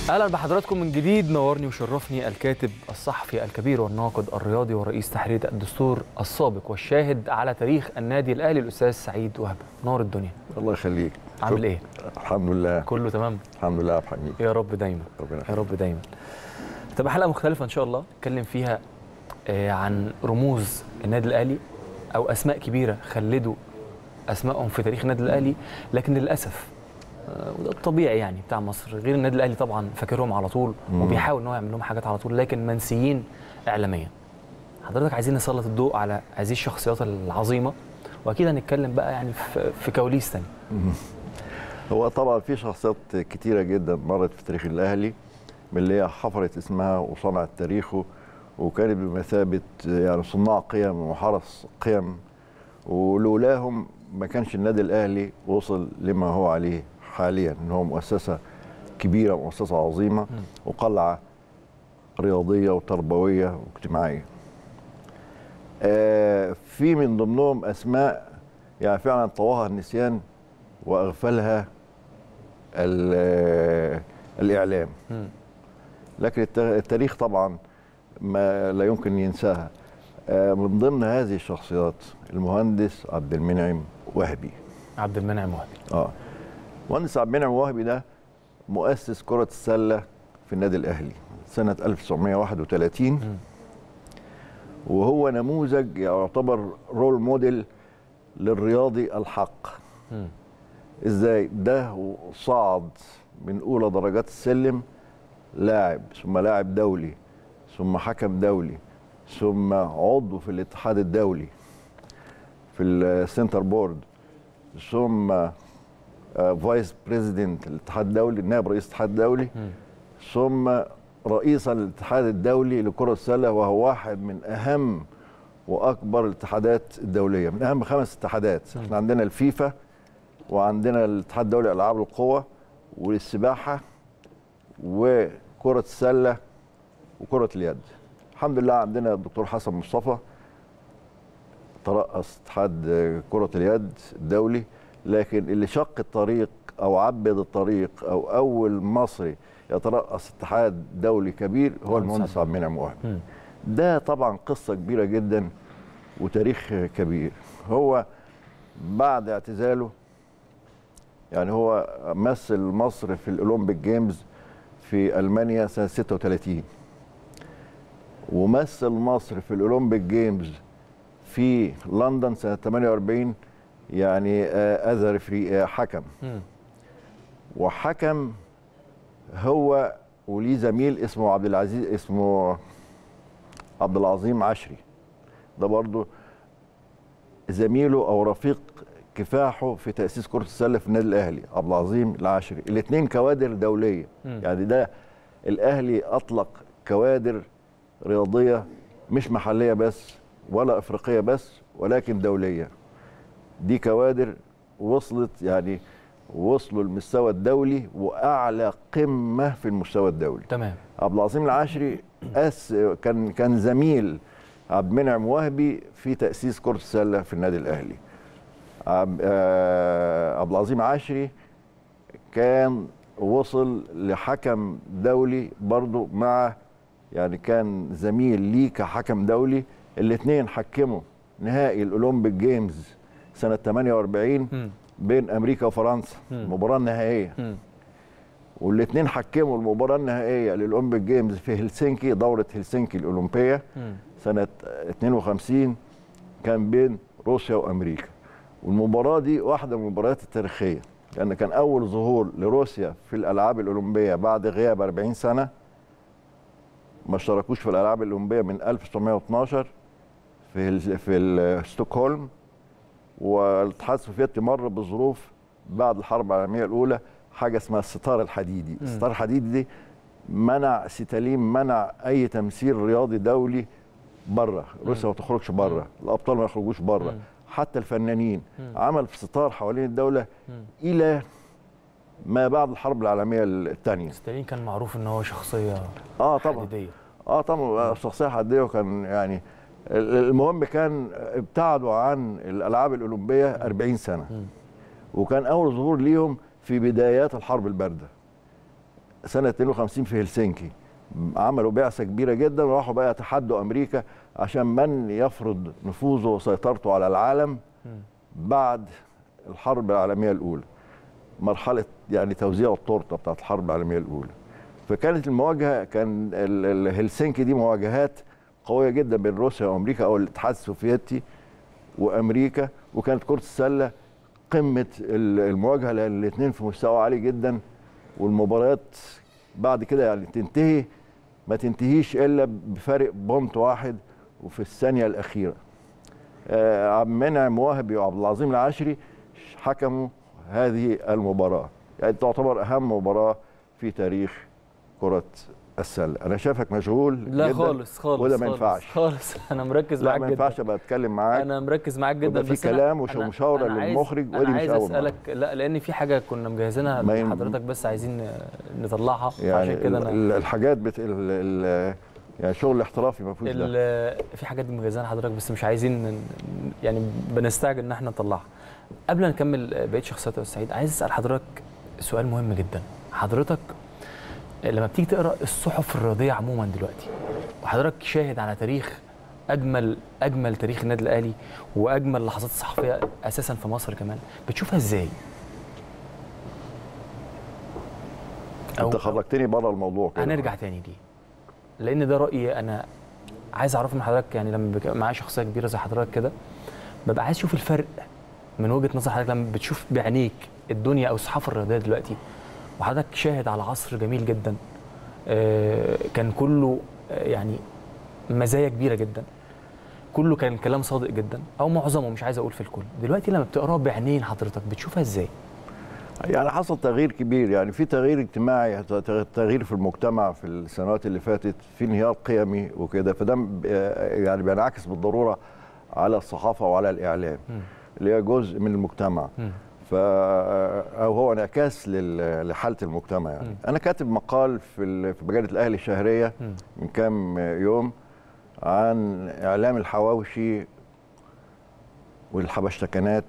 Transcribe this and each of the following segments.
اهلا بحضراتكم من جديد نورني وشرفني الكاتب الصحفي الكبير والناقد الرياضي ورئيس تحرير الدستور السابق والشاهد على تاريخ النادي الاهلي الاستاذ سعيد وهبه نور الدنيا الله يخليك عامل ايه الحمد لله كله تمام الحمد لله يا عبد الحميد يا رب دايما ربنا يا رب دايما تبقى حلقه مختلفه ان شاء الله نتكلم فيها آه، عن رموز النادي الاهلي او اسماء كبيره خلدوا اسمائهم في تاريخ النادي الاهلي لكن للاسف آه، وده الطبيعي يعني بتاع مصر غير النادي الاهلي طبعا فاكرهم على طول مم. وبيحاول ان هو يعمل لهم حاجات على طول لكن منسيين اعلاميا حضرتك عايزين نسلط الضوء على هذه الشخصيات العظيمه واكيد هنتكلم بقى يعني في, في كواليس تانية هو طبعا في شخصيات كتيره جدا مرت في تاريخ الاهلي من اللي هي حفرت اسمها وصنعت تاريخه وكانت بمثابه يعني صناع قيم وحرس قيم ولولاهم ما كانش النادي الاهلي وصل لما هو عليه حاليا ان هو مؤسسه كبيره مؤسسه عظيمه وقلعه رياضيه وتربويه واجتماعيه. آه، في من ضمنهم اسماء يعني فعلا طواها النسيان واغفلها ال- الاعلام مم. لكن الت- التاريخ طبعا ما لا يمكن ينساها آه، من ضمن هذه الشخصيات المهندس عبد المنعم وهبي عبد المنعم وهبي اه مهندس عبد المنعم وهبي ده مؤسس كرة السلة في النادي الأهلي سنة 1931 مم. وهو نموذج يعتبر رول موديل للرياضي الحق مم. ازاي ده صعد من اولى درجات السلم لاعب ثم لاعب دولي ثم حكم دولي ثم عضو في الاتحاد الدولي في السنتر بورد ثم آه، فايس بريزيدنت الاتحاد الدولي نائب رئيس الاتحاد الدولي مم. ثم رئيس الاتحاد الدولي لكرة السلة وهو واحد من أهم وأكبر الاتحادات الدولية من أهم خمس اتحادات مم. احنا عندنا الفيفا وعندنا الاتحاد الدولي لألعاب القوى والسباحة وكرة السلة وكرة اليد الحمد لله عندنا الدكتور حسن مصطفى ترأس اتحاد كرة اليد الدولي لكن اللي شق الطريق أو عبد الطريق أو أول مصري يترأس اتحاد دولي كبير هو المهندس المهندس عبد المنعم وهبي مم. ده طبعا قصة كبيرة جدا وتاريخ كبير هو بعد اعتزاله يعني هو مثل مصر في الأولمبيك جيمز في ألمانيا سنة 36 ومثل مصر في الأولمبيك جيمز في لندن سنة 48 يعني أذى ريفري حكم مم. وحكم هو وليه زميل اسمه عبد العزيز اسمه عبد العظيم عشري ده برضو زميله او رفيق كفاحه في تاسيس كره السله في النادي الاهلي عبد العظيم العشري الاثنين كوادر دوليه مم. يعني ده الاهلي اطلق كوادر رياضيه مش محليه بس ولا افريقيه بس ولكن دوليه دي كوادر وصلت يعني وصلوا المستوى الدولي واعلى قمه في المستوى الدولي تمام عبد العظيم العشري أس كان كان زميل عبد المنعم وهبي في تاسيس كره السله في النادي الاهلي عب- آه، عبد العظيم عشري كان وصل لحكم دولي برضو مع يعني كان زميل ليه كحكم دولي الاثنين حكموا نهائي الاولمبيك جيمز سنه 48 مم. بين امريكا وفرنسا مم. المباراه النهائيه مم. والاثنين حكموا المباراه النهائيه للاولمبيك جيمز في هلسنكي دوره هلسنكي الاولمبيه مم. سنه 52 كان بين روسيا وامريكا والمباراه دي واحده من المباريات التاريخيه لان كان اول ظهور لروسيا في الالعاب الاولمبيه بعد غياب 40 سنه ما اشتركوش في الالعاب الاولمبيه من 1912 في ال- في ال- ستوكهولم والاتحاد السوفيتي مر بظروف بعد الحرب العالميه الاولى حاجه اسمها الستار الحديدي مم. الستار الحديدي دي منع ستالين منع اي تمثيل رياضي دولي بره روسيا ما تخرجش بره الابطال ما يخرجوش بره مم. حتى الفنانين مم. عمل ستار حوالين الدوله مم. الى ما بعد الحرب العالميه الثانيه ستالين كان معروف ان هو شخصيه اه طبعا حديديه اه طبعا شخصيه حديه وكان يعني ال- المهم كان ابتعدوا عن الالعاب الاولمبيه 40 سنه مم. وكان اول ظهور ليهم في بدايات الحرب البارده سنه 52 في هلسنكي عملوا بعثه كبيره جدا وراحوا بقى يتحدوا امريكا عشان من يفرض نفوذه وسيطرته على العالم بعد الحرب العالميه الاولى مرحله يعني توزيع التورته بتاعت الحرب العالميه الاولى فكانت المواجهه كان ال- ال- هلسنكي دي مواجهات قويه جدا بين روسيا وامريكا او الاتحاد السوفيتي وامريكا وكانت كره السله قمه ال- المواجهه لان الاثنين في مستوى عالي جدا والمباريات بعد كده يعني تنتهي ما تنتهيش الا بفارق بونت واحد وفي الثانيه الاخيره آه، عبد المنعم وهبي وعبد العظيم العشري حكموا هذه المباراه يعني تعتبر اهم مباراه في تاريخ كره السله انا شايفك مشغول لا جداً خالص خالص وده ما خالص، ينفعش خالص انا مركز لا معاك ما جدا ينفعش ابقى اتكلم معاك انا مركز معاك جدا يبقى في بس أنا- كلام وش- أنا- ومشاورة أنا عايز- للمخرج، ودي انا مش عايز أول مرة. اسالك لا لان في حاجه كنا مجهزينها ما ين- لحضرتك بس عايزين نطلعها يعني عشان كده ال- انا ال- الحاجات بت... ال... ال... يعني شغل الاحترافي ما فيهوش ده ال- في حاجات مجهزاها لحضرتك بس مش عايزين ن- يعني بنستعجل ان احنا نطلعها قبل ما نكمل بقيه شخصيات يا استاذ سعيد عايز اسال حضرتك سؤال مهم جدا حضرتك لما بتيجي تقرا الصحف الرياضيه عموما دلوقتي وحضرتك شاهد على تاريخ اجمل اجمل تاريخ النادي الاهلي واجمل اللحظات الصحفيه اساسا في مصر كمان بتشوفها ازاي انت خرجتني بره الموضوع كده هنرجع تاني دي لان ده رايي انا عايز اعرفه من حضرتك يعني لما بيبقى معايا شخصيه كبيره زي حضرتك كده ببقى عايز اشوف الفرق من وجهه نظر حضرتك لما بتشوف بعينيك الدنيا او الصحافه الرياضيه دلوقتي وحضرتك شاهد على عصر جميل جدا آه، كان كله آه، يعني مزايا كبيره جدا كله كان كلام صادق جدا او معظمه مش عايز اقول في الكل دلوقتي لما بتقراه بعينين حضرتك بتشوفها ازاي يعني حصل تغيير كبير يعني في تغيير اجتماعي تغيير في المجتمع في السنوات اللي فاتت في انهيار قيمي وكده فده ب- يعني بينعكس بالضروره على الصحافه وعلى الاعلام مم. اللي هي جزء من المجتمع مم. ف او هو انعكاس لل- لحاله المجتمع يعني مم. انا كاتب مقال في ال- في مجله الاهلي الشهريه مم. من كام يوم عن اعلام الحواوشي والحبشتكنات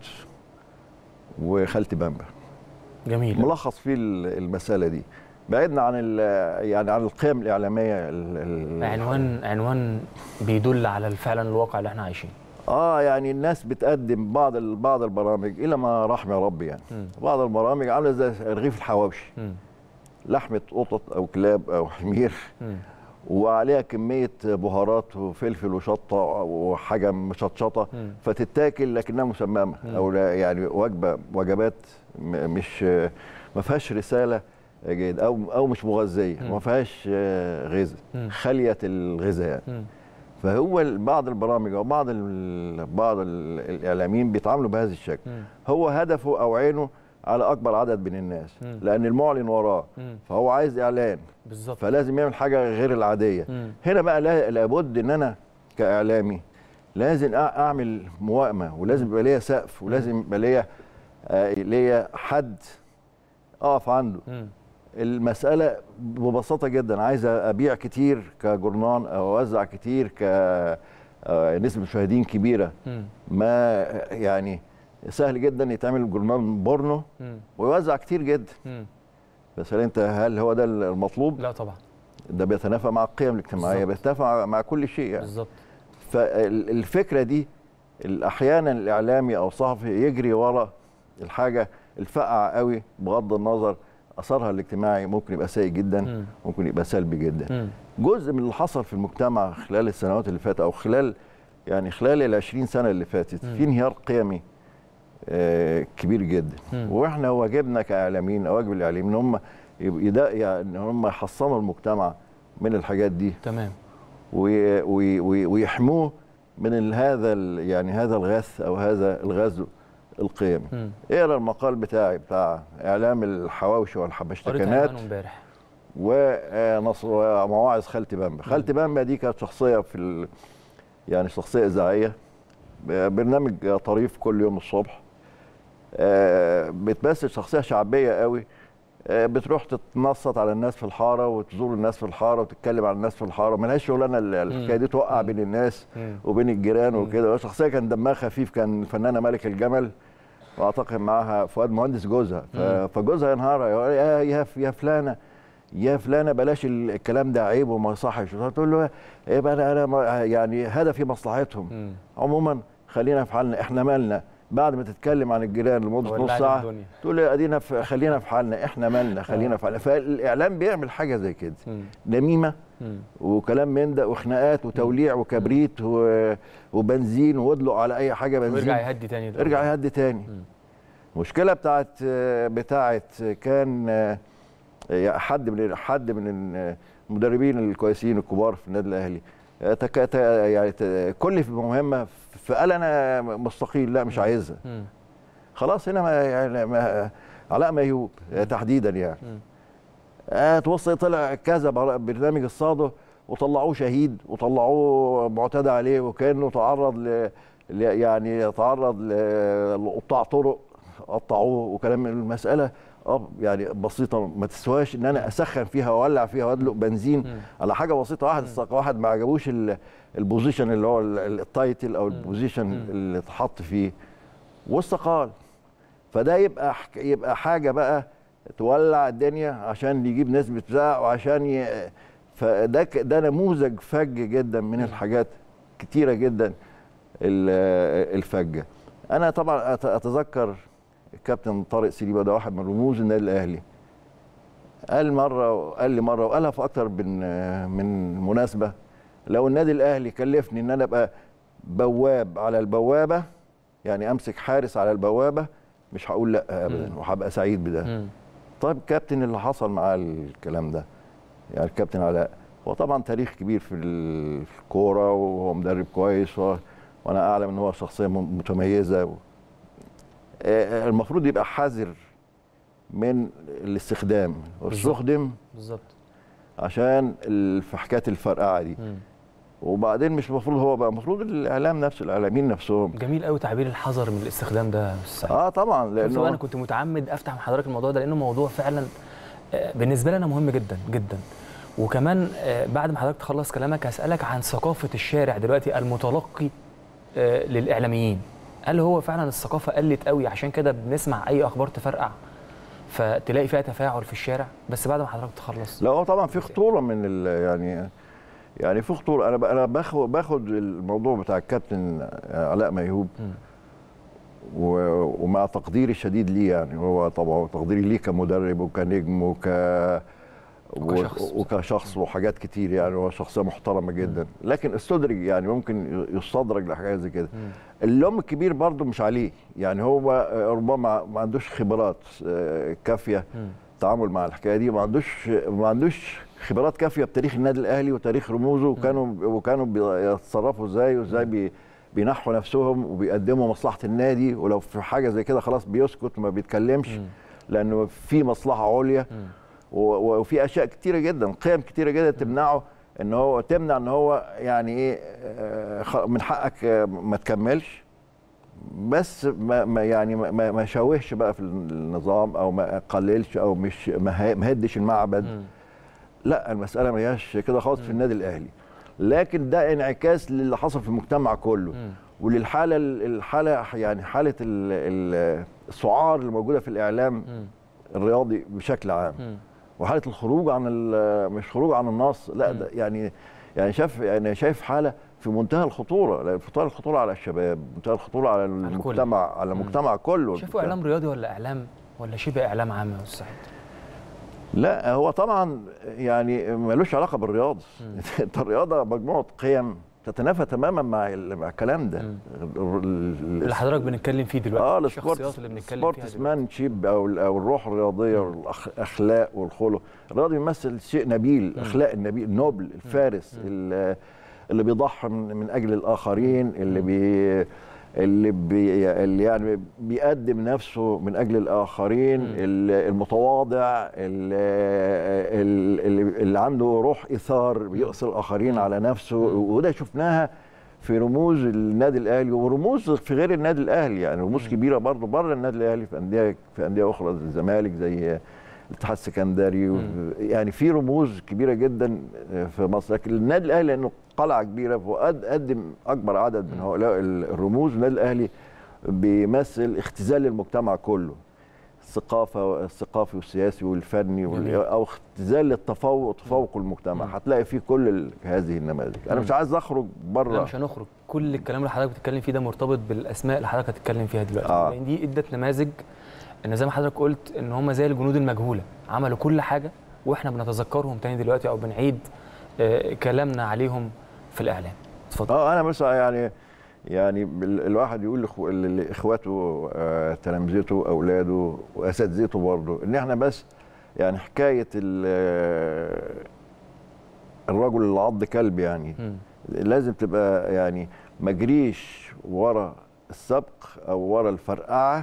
وخالتي بامبا جميل ملخص فيه ال- المساله دي بعدنا عن ال- يعني عن القيم الاعلاميه ال- ال- عنوان عنوان بيدل على فعلا الواقع اللي احنا عايشينه اه يعني الناس بتقدم بعض ال- بعض البرامج الى ما رحم يا رب يعني مم. بعض البرامج عامله زي رغيف الحواوشي مم. لحمه قطط او كلاب او حمير مم. وعليها كميه بهارات وفلفل وشطه وحاجه مشطشطه مم. فتتاكل لكنها مسممه مم. او لا يعني وجبه وجبات م- مش ما فيهاش رساله جيد او او مش مغذيه مم. ما فيهاش آه، غذاء مم. خاليه الغذاء يعني. مم. فهو ال- بعض البرامج او بعض ال- بعض ال- الاعلاميين بيتعاملوا بهذا الشكل مم. هو هدفه او عينه على اكبر عدد من الناس مم. لان المعلن وراه مم. فهو عايز اعلان بالظبط فلازم يعمل حاجه غير العاديه مم. هنا بقى لا- لابد ان انا كاعلامي لازم أع- اعمل موائمه ولازم يبقى ليا سقف ولازم يبقى ليا آه، ليا حد اقف عنده مم. المساله ببساطه جدا عايز ابيع كتير كجورنان او اوزع كتير ك آه، نسبه مشاهدين كبيره مم. ما يعني سهل جدا يتعمل جورنال بورنو مم. ويوزع كتير جدا مم. بس هل انت هل هو ده المطلوب لا طبعا ده بيتنافى مع القيم الاجتماعيه بالظبط. بيتنافى مع كل شيء يعني بالظبط فالفكره دي احيانا الاعلامي او الصحفي يجري ورا الحاجه الفقعه قوي بغض النظر اثرها الاجتماعي ممكن يبقى سيء جدا مم. ممكن يبقى سلبي جدا مم. جزء من اللي حصل في المجتمع خلال السنوات اللي فاتت او خلال يعني خلال ال 20 سنه اللي فاتت مم. في انهيار قيمي آه، كبير جدا مم. واحنا واجبنا كاعلاميين او واجب الاعلاميين ان هم يبقى يعني ان هم يحصنوا المجتمع من الحاجات دي تمام وي- وي- وي- ويحموه من ال- هذا ال- يعني هذا الغث او هذا الغزو القيمي مم. اقرا المقال بتاعي بتاع اعلام الحواوشي قريت والحبشتكنات عنوانه امبارح ونصر ومواعظ خالتي بامبا خالتي بامبا دي كانت شخصيه في ال... يعني شخصيه اذاعيه برنامج طريف كل يوم الصبح آه، بتمثل شخصيه شعبيه قوي آه، بتروح تتنصت على الناس في الحاره وتزور الناس في الحاره وتتكلم عن الناس في الحاره ملهاش شغلانه ال- الحكايه دي توقع بين الناس مم. وبين الجيران وكده شخصيه كان دمها خفيف كان الفنانه ملك الجمل واعتقد معاها فؤاد مهندس جوزها ف- مم. فجوزها ينهارها يقول يا يا يا فلانه يا فلانه بلاش ال- الكلام ده عيب وما يصحش تقول له يبقى انا انا ما- يعني هدفي مصلحتهم مم. عموما خلينا في حالنا احنا مالنا بعد ما تتكلم عن الجيران لمده ولعت نص ساعه الدنيا. تقول لي ادينا في خلينا في حالنا احنا مالنا خلينا في حالنا فالاعلام بيعمل حاجه زي كده مم. نميمه مم. وكلام من ده وخناقات وتوليع وكبريت و- وبنزين وادلق على اي حاجه بنزين ويرجع يهدي تاني ده. ارجع يهدي تاني مم. المشكله بتاعت بتاعت كان يعني حد من حد من المدربين الكويسين الكبار في النادي الاهلي تك... ت- يعني ت- كلف بمهمه فقال انا مستقيل لا مش عايزها مم. خلاص هنا ما يعني ما علاء ميهوب تحديدا يعني مم. آه توصل طلع كذا بر- برنامج الصاده وطلعوه شهيد وطلعوه معتدى عليه وكانه تعرض ل ل- يعني تعرض ل- لقطاع طرق قطعوه وكلام من المساله اه يعني بسيطه ما تسواش ان انا اسخن فيها واولع فيها وادلق بنزين مم. على حاجه بسيطه واحد استق- واحد ما عجبوش ال- البوزيشن اللي هو ال- ال- التايتل او البوزيشن مم. اللي اتحط فيه واستقال فده يبقى حك- يبقى حاجه بقى تولع الدنيا عشان يجيب نسبه زعق وعشان ي... فده ك- ده نموذج فج جدا من الحاجات كتيره جدا ال- الفجه انا طبعا أت- اتذكر الكابتن طارق سليبه ده واحد من رموز النادي الاهلي قال مره قال لي مره وقالها في اكتر من من مناسبه لو النادي الاهلي كلفني ان انا ابقى بواب على البوابه يعني امسك حارس على البوابه مش هقول لا ابدا وهبقى سعيد بده مم. طيب كابتن اللي حصل معاه الكلام ده يعني الكابتن علاء هو طبعا تاريخ كبير في ال- في الكوره وهو مدرب كويس و... وانا اعلم ان هو شخصيه م- متميزه و... آه، المفروض يبقى حذر من الاستخدام واستخدم بالظبط عشان ال- في حكايه الفرقعه دي مم. وبعدين مش المفروض هو بقى المفروض الاعلام نفسه الاعلاميين نفسهم جميل قوي تعبير الحذر من الاستخدام ده يا أستاذ سعيد. اه طبعا شفت بقى انا لانه كنت متعمد افتح مع حضرتك الموضوع ده لانه موضوع فعلا آه، بالنسبه لي انا مهم جدا جدا وكمان آه، بعد ما حضرتك تخلص كلامك هسالك عن ثقافه الشارع دلوقتي المتلقي آه، للاعلاميين هل هو فعلا الثقافه قلت قوي عشان كده بنسمع اي اخبار تفرقع فتلاقي فيها تفاعل في الشارع بس بعد ما حضرتك تخلص لا هو طبعا في خطوره من ال يعني يعني في خطوره انا ب- انا باخد باخد الموضوع بتاع الكابتن علاء ميهوب مم. و- ومع تقديري الشديد ليه يعني هو طبعا تقديري ليه كمدرب وكنجم وك وكشخص. وكشخص وحاجات كتير يعني هو شخصيه محترمه جدا لكن استدرج يعني ممكن يستدرج لحاجات زي كده مم. اللوم الكبير برضه مش عليه يعني هو ربما ما عندوش خبرات آه، كافيه مم. التعامل مع الحكايه دي ما عندوش ما عندوش خبرات كافيه بتاريخ النادي الاهلي وتاريخ رموزه وكانوا وكانوا بيتصرفوا ازاي وازاي بي بينحوا نفسهم وبيقدموا مصلحه النادي ولو في حاجه زي كده خلاص بيسكت ما بيتكلمش مم. لانه في مصلحه عليا مم. و- و- وفي اشياء كتيره جدا قيم كتيره جدا تمنعه ان هو تمنع ان هو يعني ايه آه، خ- من حقك آه، ما تكملش بس ما ما يعني ما- ما ما شوهش بقى في النظام او ما قللش او مش ما ه- ما هدش المعبد مم. لا المساله ما هياش كده خالص في النادي الاهلي لكن ده انعكاس للي حصل في المجتمع كله مم. وللحاله الحاله يعني حاله ال- ال- السعار اللي موجوده في الاعلام مم. الرياضي بشكل عام مم. وحاله الخروج عن ال- مش خروج عن النص لا ده يعني يعني شايف يعني شايف حاله في منتهى الخطوره لا، في منتهى الخطوره على الشباب منتهى الخطوره على الكل. المجتمع على المجتمع كله شافوا اعلام رياضي ولا اعلام ولا شبه اعلام عام يا استاذ سعيد لا هو طبعا يعني ملوش علاقه بالرياضه انت الرياضه مجموعه قيم تتنافى تماما مع ال- مع الكلام ده ال- ال- اللي حضرتك بنتكلم فيه دلوقتي اه الشخصيات السبورت اللي بنتكلم سبورت فيها دلوقتي مان شيب او ال- او الروح الرياضيه والاخلاق والخلق الرياضي بيمثل شيء نبيل الاخلاق النبيل النوبل الفارس ال- اللي بيضحي من, من اجل الاخرين اللي بي اللي, بي اللي يعني بيقدم نفسه من اجل الاخرين ال- المتواضع ال- اللي, اللي عنده روح ايثار بيؤثر الاخرين على نفسه وده شفناها في رموز النادي الاهلي ورموز في غير النادي الاهلي يعني رموز كبيره برضه بره النادي الاهلي في انديه في انديه اخرى زي الزمالك زي الاتحاد السكندري و- يعني في رموز كبيره جدا في مصر لكن النادي الاهلي لانه قلعه كبيره وقدم اكبر عدد من هؤلاء الرموز النادي الاهلي بيمثل اختزال المجتمع كله الثقافه الثقافي والسياسي والفني وال- جميل. او اختزال للتفوق تفوق المجتمع مم. هتلاقي فيه كل ال- هذه النماذج انا مم. مش عايز اخرج لا بره مش هنخرج كل الكلام اللي حضرتك بتتكلم فيه ده مرتبط بالاسماء اللي حضرتك هتتكلم فيها دلوقتي آه. لان دي ادت نماذج ان زي ما حضرتك قلت ان هم زي الجنود المجهوله عملوا كل حاجه واحنا بنتذكرهم تاني دلوقتي او بنعيد آه، كلامنا عليهم في الاعلام اتفضل اه انا مثلا يعني يعني ال- الواحد يقول لإخو- ل- لاخواته آه، تلامذته اولاده واساتذته برضه ان احنا بس يعني حكايه ال- آه، الرجل اللي عض كلب يعني مم. لازم تبقى يعني ما جريش ورا السبق او ورا الفرقعه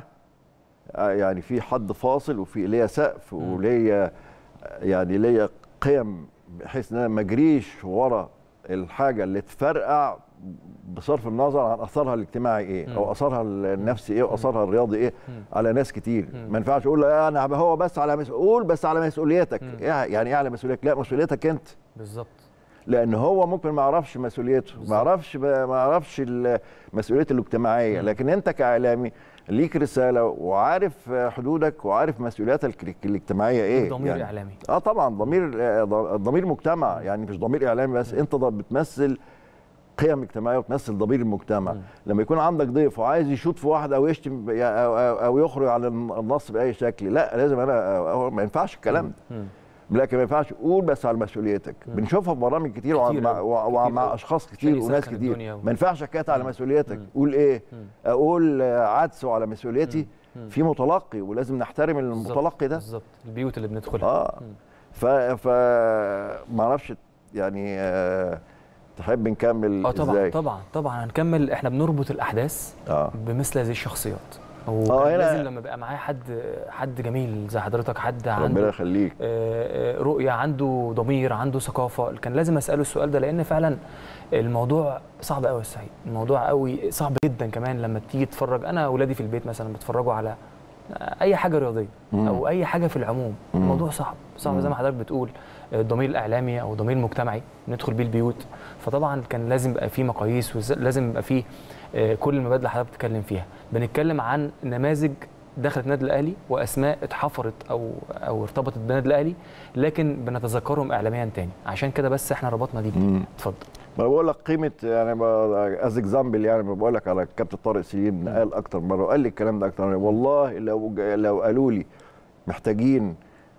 آه، يعني في حد فاصل وفي ليا سقف مم. وليا يعني ليا قيم بحيث ان انا ما اجريش ورا الحاجه اللي تفرقع بصرف النظر عن اثرها الاجتماعي ايه مم. او اثرها النفسي ايه واثرها الرياضي ايه مم. على ناس كتير مم. ما ينفعش اقول له انا هو بس على مسؤول بس على مسؤوليتك مم. إيه يعني ايه على مسؤوليتك لا مسؤوليتك انت بالظبط لان هو ممكن ما يعرفش مسؤوليته بالظبط. ما يعرفش ما يعرفش ال- مسؤوليته الاجتماعيه مم. لكن انت كاعلامي ليك رساله وعارف حدودك وعارف مسؤولياتك ال- الاجتماعيه ايه ضمير يعني اعلامي اه طبعا ضمير آه، ض- ضمير مجتمع يعني مش ضمير اعلامي بس انت ض- بتمثل قيم اجتماعيه وتمثل ضمير المجتمع مم. لما يكون عندك ضيف وعايز يشوط في واحد او يشتم ب- او, أو, أو يخرج عن النص باي شكل لا لازم انا أو ما ينفعش الكلام ده مم. لكن ما ينفعش قول بس على مسؤوليتك مم. بنشوفها في برامج كتير, وع- كتير مع, أوي، وع- كتير ومع أوي. اشخاص عشان كتير وناس يسخن كتير الدنيا و- ما ينفعش حكايات على مم. مسؤوليتك مم. قول ايه مم. اقول آه، عدس على مسؤوليتي مم. في متلقي ولازم نحترم المتلقي ده بالظبط البيوت اللي بندخلها اه مم. ف ف ما اعرفش يعني آه تحب نكمل اه طبعا ازاي طبعا طبعا هنكمل احنا بنربط الاحداث اه بمثل هذه الشخصيات آه، وكان هنا- لازم لما بقى معايا حد حد جميل زي حضرتك حد ربنا عنده يخليك آه، آه، رؤيه عنده ضمير عنده ثقافه كان لازم اساله السؤال ده لان فعلا الموضوع صعب قوي يا سعيد الموضوع قوي صعب جدا كمان لما تيجي تتفرج انا اولادي في البيت مثلا بيتفرجوا على اي حاجه رياضيه مم. او اي حاجه في العموم مم. الموضوع صعب صعب زي مم. ما حضرتك بتقول آه، الضمير الاعلامي او الضمير المجتمعي ندخل بيه البيوت فطبعا كان لازم يبقى فيه مقاييس ولازم يبقى فيه آه، كل المبادئ اللي حضرتك بتتكلم فيها بنتكلم عن نماذج دخلت النادي الاهلي واسماء اتحفرت او او ارتبطت بالنادي الاهلي لكن بنتذكرهم اعلاميا تاني عشان كده بس احنا ربطنا دي بدي. مم. اتفضل ما أنا بقول لك قيمه يعني از اكزامبل يعني ما بقول لك على الكابتن طارق سليم قال اكتر مره وقال لي الكلام ده اكتر مرة. والله لو لو قالوا لي محتاجين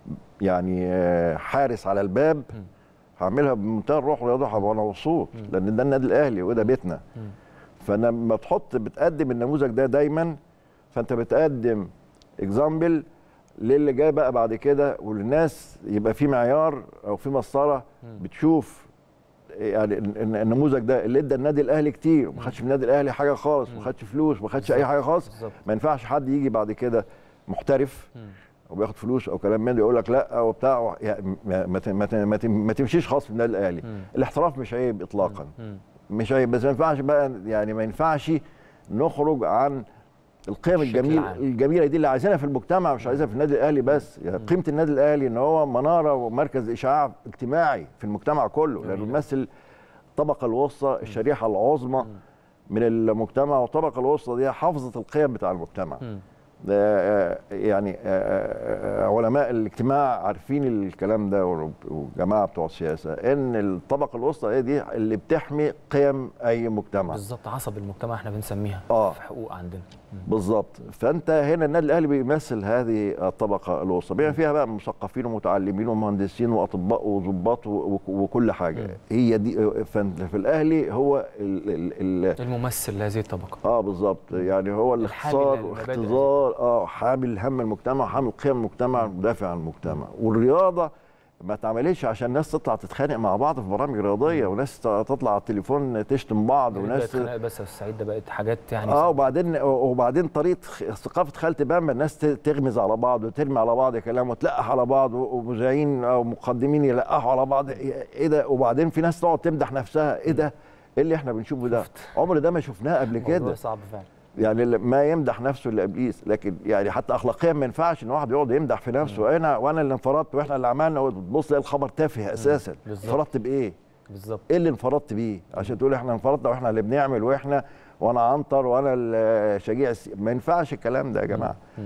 يعني آه، حارس على الباب مم. هعملها بمنتهى الروح والرياضه هبقى انا مبسوط مم. لان ده النادي الاهلي وده بيتنا مم. فلما تحط بتقدم النموذج ده دايما فانت بتقدم اكزامبل للي جاي بقى بعد كده وللناس يبقى في معيار او في مسطره مم. بتشوف يعني ال- ال- النموذج ده اللي ادى النادي الاهلي كتير وما خدش من النادي الاهلي حاجه خالص وما مم. خدش فلوس وما خدش اي حاجه خالص بالظبط ما ينفعش حد يجي بعد كده محترف مم. وبياخد فلوس او كلام من ده يقول لك لا وبتاع يعني ما, ما, ت- ما, ت- ما, ت- ما تمشيش خالص في النادي الاهلي مم. الاحتراف مش عيب اطلاقا مم. مش عيب بس ما ينفعش بقى يعني ما ينفعش نخرج عن القيم الشكل الجميل العام. الجميله دي اللي عايزينها في المجتمع مش عايزينها في النادي الاهلي بس يعني قيمه النادي الاهلي ان هو مناره ومركز اشعاع اجتماعي في المجتمع كله لانه جميل. بيمثل الطبقه الوسطى الشريحه العظمى من المجتمع والطبقه الوسطى دي حافظه القيم بتاع المجتمع مم. ده، آه، يعني آه، آه، آه، علماء الاجتماع عارفين الكلام ده والر- والجماعه بتوع السياسه ان الطبقه الوسطى هي دي اللي بتحمي قيم اي مجتمع بالظبط عصب المجتمع احنا بنسميها آه. في حقوق عندنا مم. بالظبط فانت هنا النادي الاهلي بيمثل هذه الطبقه الوسطى بيبقى فيها بقى مثقفين ومتعلمين ومهندسين واطباء وضباط و- و- وكل حاجه مم. هي دي فانت في الاهلي هو ال ال ال الممثل لهذه الطبقه اه بالظبط يعني هو الحامل الاختصار للمبادئ واختزار اه حامل هم المجتمع حامل قيم المجتمع مدافع عن المجتمع والرياضه ما اتعملتش عشان الناس تطلع تتخانق مع بعض في برامج رياضيه وناس تطلع على التليفون تشتم بعض بقت وناس خناقة بس يا أستاذ سعيد ده بقت حاجات يعني اه وبعدين وبعدين طريقه خ- ثقافه خالتي بامبا الناس ت- تغمز على بعض وترمي على بعض كلام وتلقح على بعض و- ومذيعين او مقدمين يلقحوا على بعض ايه ده وبعدين في ناس تقعد تمدح نفسها ايه ده ايه اللي احنا بنشوفه ده عمر ده ما شفناه قبل موضوع كده صعب فعلا يعني اللي ما يمدح نفسه الا ابليس لكن يعني حتى اخلاقيا ما ينفعش ان واحد يقعد يمدح في نفسه انا وانا اللي انفردت واحنا اللي عملنا وتبص تلاقي الخبر تافه اساسا بالظبط. انفردت بايه؟ بالظبط ايه اللي انفردت بيه؟ عشان تقول احنا انفردنا واحنا اللي بنعمل واحنا وانا عنتر وانا الشجيع الس- ما ينفعش الكلام ده يا جماعه مم.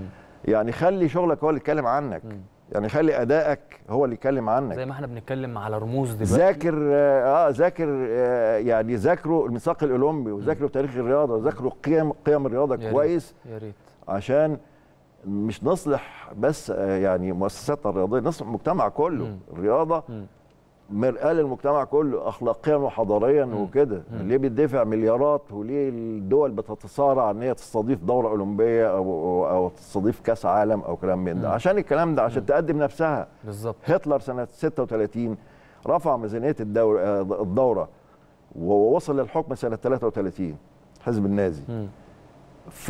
يعني خلي شغلك هو اللي يتكلم عنك مم. يعني خلي ادائك هو اللي يتكلم عنك زي ما احنا بنتكلم على رموز دلوقتي ذاكر اه ذاكر آه يعني ذاكروا الميثاق الاولمبي وذاكروا تاريخ الرياضه وذاكروا قيم قيم الرياضه يا ريت. كويس يا ريت عشان مش نصلح بس آه، يعني مؤسساتنا الرياضيه نصلح المجتمع كله مم. الرياضه مم. مرآة للمجتمع كله اخلاقيا وحضاريا وكده مم. ليه بيدفع مليارات وليه الدول بتصارع ان هي تستضيف دوره اولمبيه او او, أو تستضيف كاس عالم او كلام من ده مم. عشان الكلام ده عشان تقدم نفسها بالظبط هتلر سنه 36 رفع ميزانيه الدور آه، الدوره ووصل للحكم سنه 33 حزب النازي مم. ف...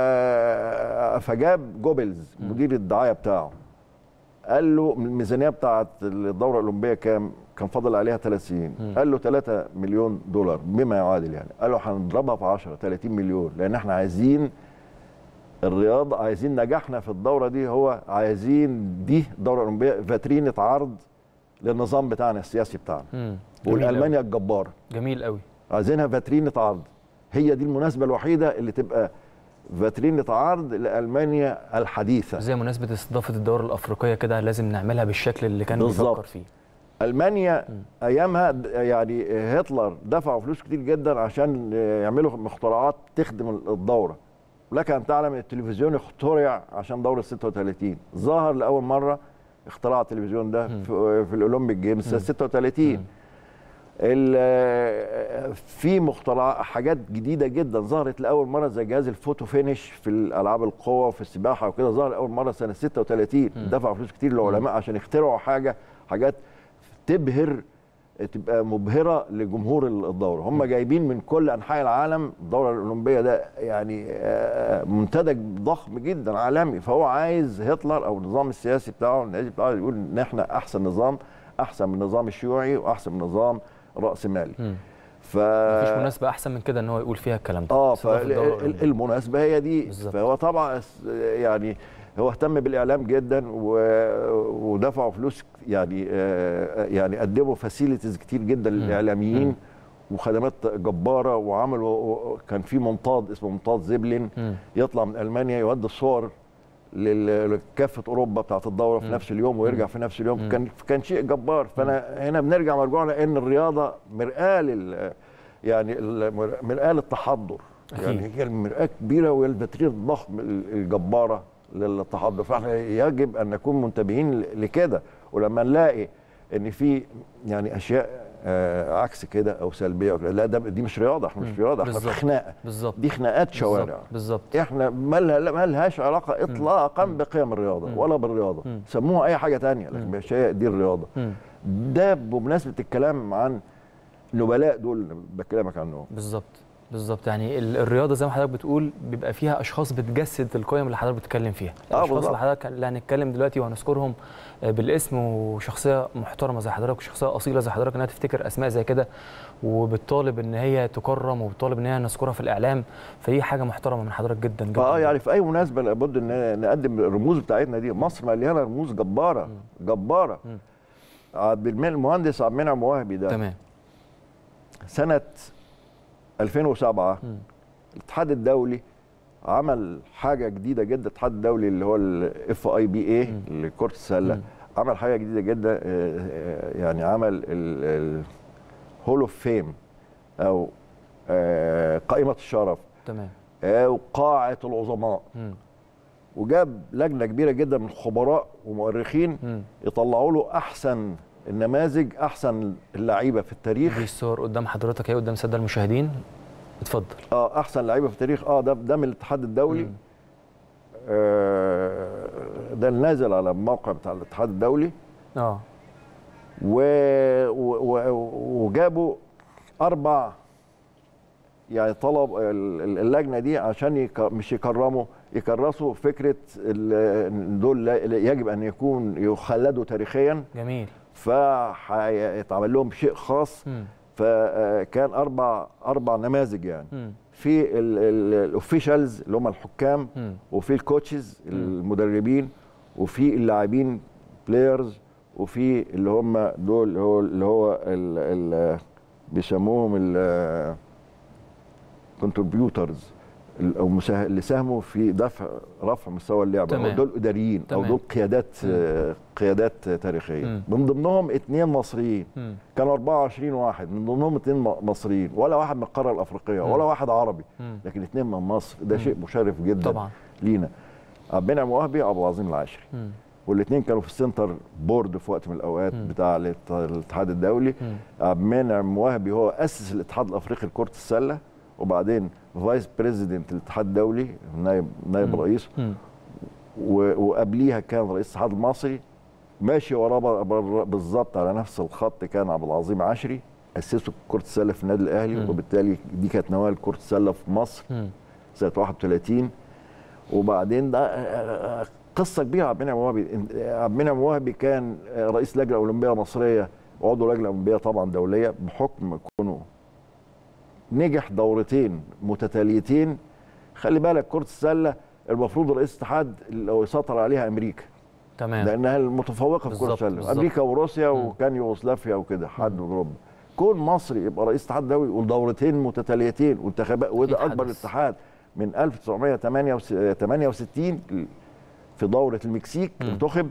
فجاب جوبلز مدير الدعايه بتاعه قال له الميزانيه بتاعت الدوره الاولمبيه كام؟ كان فاضل عليها ثلاث سنين مم. قال له 3 مليون دولار بما يعادل يعني قال له هنضربها في 10 30 مليون لان احنا عايزين الرياضه عايزين نجاحنا في الدوره دي هو عايزين دي الدوره الاولمبيه فاترينه عرض للنظام بتاعنا السياسي بتاعنا مم. جميل أوي. والالمانيا الجباره جميل قوي عايزينها فاترينة عرض هي دي المناسبة الوحيدة اللي تبقى فاترينة عرض لألمانيا الحديثة زي مناسبه استضافه الدوري الافريقيه كده لازم نعملها بالشكل اللي كان بالظبط. بيفكر فيه ألمانيا أيامها د- يعني هتلر دفعوا فلوس كتير جدا عشان يعملوا مخترعات تخدم الدورة لك أن تعلم أن التلفزيون اخترع عشان دورة 36 ظهر لأول مرة اختراع التلفزيون ده مم. في, في الأولمبيك جيمز سنة مم. 36 مم. ال- في مخترع حاجات جديده جدا ظهرت لاول مره زي جهاز الفوتو فينش في الالعاب القوه وفي السباحه وكده ظهر لاول مره سنه 36 مم. دفعوا فلوس كتير للعلماء عشان يخترعوا حاجه حاجات تبهر تبقى مبهره لجمهور الدوره هم جايبين من كل انحاء العالم الدوره الاولمبيه ده يعني آه، منتدج ضخم جدا عالمي فهو عايز هتلر او النظام السياسي بتاعه النازي بتاعه يقول ان احنا احسن نظام احسن من النظام الشيوعي واحسن من نظام راسمالي مم. ف مفيش مناسبه احسن من كده ان هو يقول فيها الكلام ده اه استضافة الدورة الأولمبية. فالمناسبه هي دي بالظبط. فهو طبعا س- يعني هو اهتم بالاعلام جدا و- ودفعوا فلوس يعني آه، يعني قدموا فاسيلتيز كتير جدا مم. للاعلاميين مم. وخدمات جباره وعملوا كان في منطاد اسمه منطاد زيبلين مم. يطلع من المانيا يودي الصور لل- لكافه اوروبا بتاعت الدوره في مم. نفس اليوم ويرجع مم. في نفس اليوم مم. كان كان شيء جبار فانا هنا بنرجع مرجوعنا ان الرياضه مرآه لل يعني المر- مرآه للتحضر أكيد. يعني هي المرآه كبيره وهي الباتريه الضخم ال- الجباره للتحضر فاحنا يجب ان نكون منتبهين ل- لكده ولما نلاقي ان في يعني اشياء آه، عكس كده او سلبيه أو كده، لا ده دي مش رياضه احنا مش مم. في رياضه احنا في بالظبط. خناقه بالظبط دي خناقات شوارع بالظبط احنا ما لها- ما لهاش علاقه اطلاقا بقيم الرياضه مم. ولا بالرياضه مم. سموها اي حاجه تانية لكن مم. مش هي دي الرياضه مم. ده بمناسبه الكلام عن نبلاء دول اللي بكلمك عنهم بالظبط بالظبط يعني ال- الرياضه زي ما حضرتك بتقول بيبقى فيها اشخاص بتجسد القيم اللي حضرتك بتتكلم فيها آه، الاشخاص بالظبط. اللي حضرتك اللي هنتكلم دلوقتي وهنذكرهم آه، بالاسم وشخصيه محترمه زي حضرتك وشخصيه اصيله زي حضرتك انها تفتكر اسماء زي كده وبتطالب ان هي تكرم وبتطالب ان هي نذكرها في الاعلام فدي حاجه محترمه من حضرتك جدا جدا اه يعني في اي مناسبه لابد ان نقدم الرموز بتاعتنا دي مصر مليانه رموز جباره جباره مم. عبد المنعم المهندس عبد المنعم وهبي ده تمام سنه 2007 مم. الاتحاد الدولي عمل حاجه جديده جدا الاتحاد الدولي اللي هو الاف اي بي اي مم. لكره السله مم. عمل حاجه جديده جدا آه، آه، يعني عمل الهول اوف فيم او آه، قائمه الشرف تمام او قاعه العظماء مم. وجاب لجنه كبيره جدا من خبراء ومؤرخين مم. يطلعوا له احسن النماذج احسن اللعيبه في التاريخ دي الصور قدام حضرتك اهي قدام الساده المشاهدين اتفضل اه احسن لعيبه في التاريخ اه ده ده من الاتحاد الدولي مم. آه ده نازل على الموقع بتاع الاتحاد الدولي اه و... و... و... وجابوا اربع يعني طلب ال- ال- اللجنه دي عشان يك... مش يكرموا يكرسوا فكره ال... إن دول لا- يجب ان يكون يخلدوا تاريخيا جميل فهيتعمل لهم شيء خاص مم. فكان اربع اربع نماذج يعني مم. في الاوفيشالز اللي هم الحكام مم. وفي الكوتشز المدربين وفي اللاعبين بلايرز وفي اللي هم دول اللي هو اللي هو ال ال بيسموهم ال كونتريبيوترز ال- او مساه- اللي ساهموا في دفع رفع مستوى اللعبه تمام. أو دول اداريين او تمام. دول قيادات آه، قيادات تاريخيه مم. من ضمنهم اثنين مصريين مم. كانوا 24 واحد من ضمنهم اثنين م- مصريين ولا واحد من القاره الافريقيه مم. ولا واحد عربي مم. لكن اثنين من مصر ده مم. شيء مشرف جدا طبعا لينا عبد المنعم وهبي وعبد العظيم العشري مم. والاثنين كانوا في السنتر بورد في وقت من الاوقات مم. بتاع الات- الاتحاد الدولي مم. عبد المنعم وهبي هو اسس الاتحاد الافريقي لكره السله وبعدين فايس بريزيدنت الاتحاد الدولي نائب نائب مم. رئيس مم. و- وقبليها كان رئيس الاتحاد المصري ماشي وراه بر- بر- بالظبط على نفس الخط كان عبد العظيم عشري اسسوا كره السله في النادي الاهلي مم. وبالتالي دي كانت نواه كره السله في مصر مم. سنه 31 وبعدين ده آه، آه، قصه كبيره عبد المنعم وهبي عبد المنعم وهبي كان آه، رئيس لجنه اولمبيه مصريه وعضو لجنه اولمبيه طبعا دوليه بحكم كونه نجح دورتين متتاليتين خلي بالك كره السله المفروض رئيس الاتحاد لو يسيطر عليها امريكا تمام لانها المتفوقه في كره بالظبط، السله بالظبط. امريكا وروسيا مم. وكان يوغوسلافيا وكده حد اوروبا كون مصري يبقى رئيس اتحاد دولي ودورتين متتاليتين وانتخابات وده أكيد اكبر حدث. اتحاد من 1968 في دوره المكسيك مم. انتخب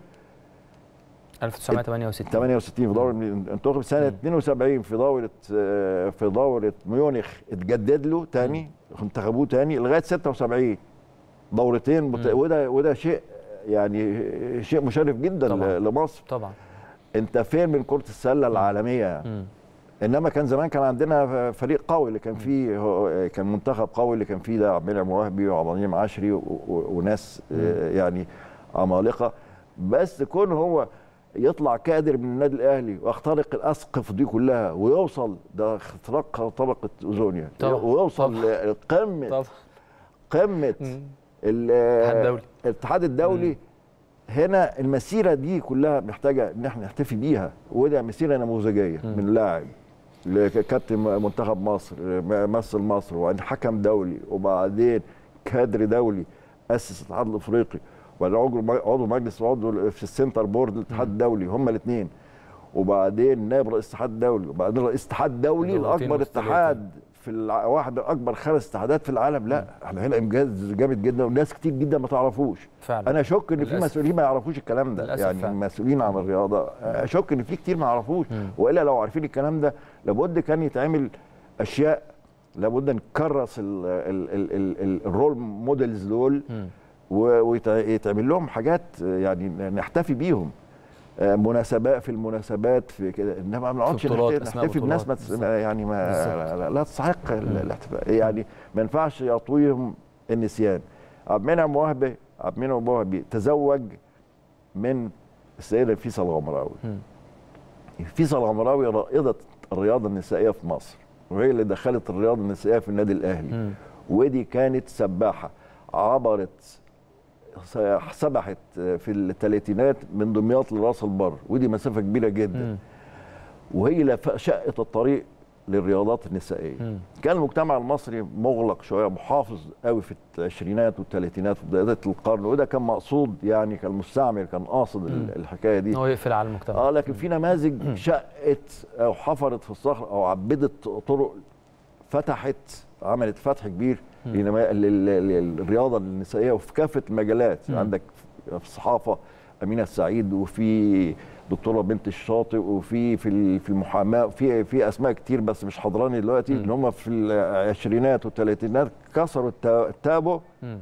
1968 68 في دوره انتخب سنه مم. 72 في دوره آه، في دوره ميونخ اتجدد له تاني انتخبوه تاني لغايه 76 دورتين مت... مم. وده وده شيء يعني شيء مشرف جدا طبعاً. ل- لمصر طبعا انت فين من كره السله العالميه يعني. مم. انما كان زمان كان عندنا فريق قوي اللي كان فيه هو- كان منتخب قوي اللي كان فيه ده عبد المنعم وهبي وعبد العظيم عشري و- و- وناس آه، يعني عمالقه بس كون هو يطلع كادر من النادي الاهلي ويخترق الاسقف دي كلها ويوصل ده اختراق طبقه اوزونيا طبعاً. ويوصل طبعاً. لقمه طبعا قمه مم. ال- الاتحاد الدولي. الاتحاد الدولي هنا المسيره دي كلها محتاجه ان احنا نحتفي بيها وده مسيره نموذجيه مم. من لاعب لكابتن منتخب مصر مثل مصر وبعدين حكم دولي وبعدين كادر دولي اسس الاتحاد الافريقي وبعدين عضو عضو مجلس وعضو في السنتر بورد الاتحاد الدولي هما الاثنين وبعدين نائب رئيس الاتحاد الدولي وبعدين رئيس اتحاد دولي دورتين الاكبر مختلفين. اتحاد في الع... واحد من اكبر خمس اتحادات في العالم لا احنا هنا انجاز جامد جدا وناس كتير جدا ما تعرفوش فعلا انا اشك ان في للأسف. مسؤولين ما يعرفوش الكلام ده للأسف يعني فعلا. مسؤولين عن الرياضه اشك ان في كتير ما يعرفوش مم. والا لو عارفين الكلام ده لابد كان يتعمل اشياء لابد نكرس ال- ال- ال- ال- ال- الرول موديلز دول مم. ويتعمل لهم حاجات يعني نحتفي بيهم آه، مناسبات في المناسبات في كده انما ما نقعدش بطولات، نحتفي, أثناء نحتفي بناس ما بطولات. تس- يعني ما بالظبط. لا, لا تستحق ال- الاحتفال يعني ما ينفعش يطويهم النسيان عبد المنعم وهبي عبد المنعم وهبي تزوج من السيده فيصل الغمراوي مم. فيصل الغمراوي رائده الرياضه النسائيه في مصر وهي اللي دخلت الرياضه النسائيه في النادي الاهلي مم. ودي كانت سباحه عبرت سبحت في الثلاثينات من دمياط لراس البر ودي مسافه كبيره جدا مم. وهي اللي ف- شقت الطريق للرياضات النسائيه مم. كان المجتمع المصري مغلق شويه محافظ قوي في العشرينات والثلاثينات وبدايات القرن وده كان مقصود يعني كان المستعمر كان قاصد ال- مم. الحكايه دي هو يقفل على المجتمع اه لكن في نماذج شقت او حفرت في الصخر او عبدت طرق فتحت عملت فتح كبير مم. لنما- لل- لل- للرياضه النسائيه وفي كافه المجالات مم. عندك في الصحافه امينه السعيد وفي دكتوره بنت الشاطئ وفي في ال- في المحاماه في في اسماء كتير بس مش حضراني دلوقتي مم. ان هم في العشرينات والثلاثينات كسروا التا- التابو مم.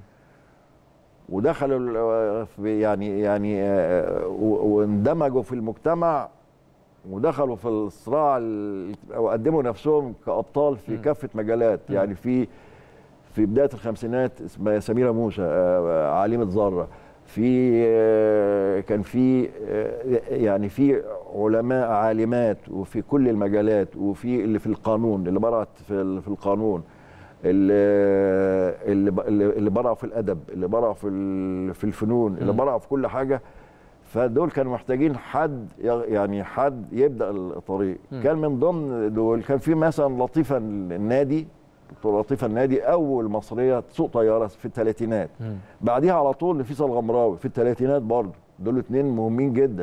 ودخلوا ال- في يعني يعني آه، و- واندمجوا في المجتمع ودخلوا في الصراع ال- وقدموا نفسهم كابطال في مم. كافه مجالات مم. يعني في في بدايه الخمسينات اسمها سميره موسى آه، عالمه ذره في آه، كان في آه، يعني في علماء عالمات وفي كل المجالات وفي اللي في القانون اللي برعت في ال- في القانون اللي اللي ب- اللي برعوا في الادب اللي برعوا في ال- في الفنون اللي مم. برعوا في كل حاجه فدول كانوا محتاجين حد يغ- يعني حد يبدا الطريق مم. كان من ضمن دول كان في مثلا لطيفه النادي دكتور لطيفه النادي اول مصريه تسوق طياره في الثلاثينات مم. بعديها على طول نفيسه الغمراوي في الثلاثينات برضه دول اتنين مهمين جدا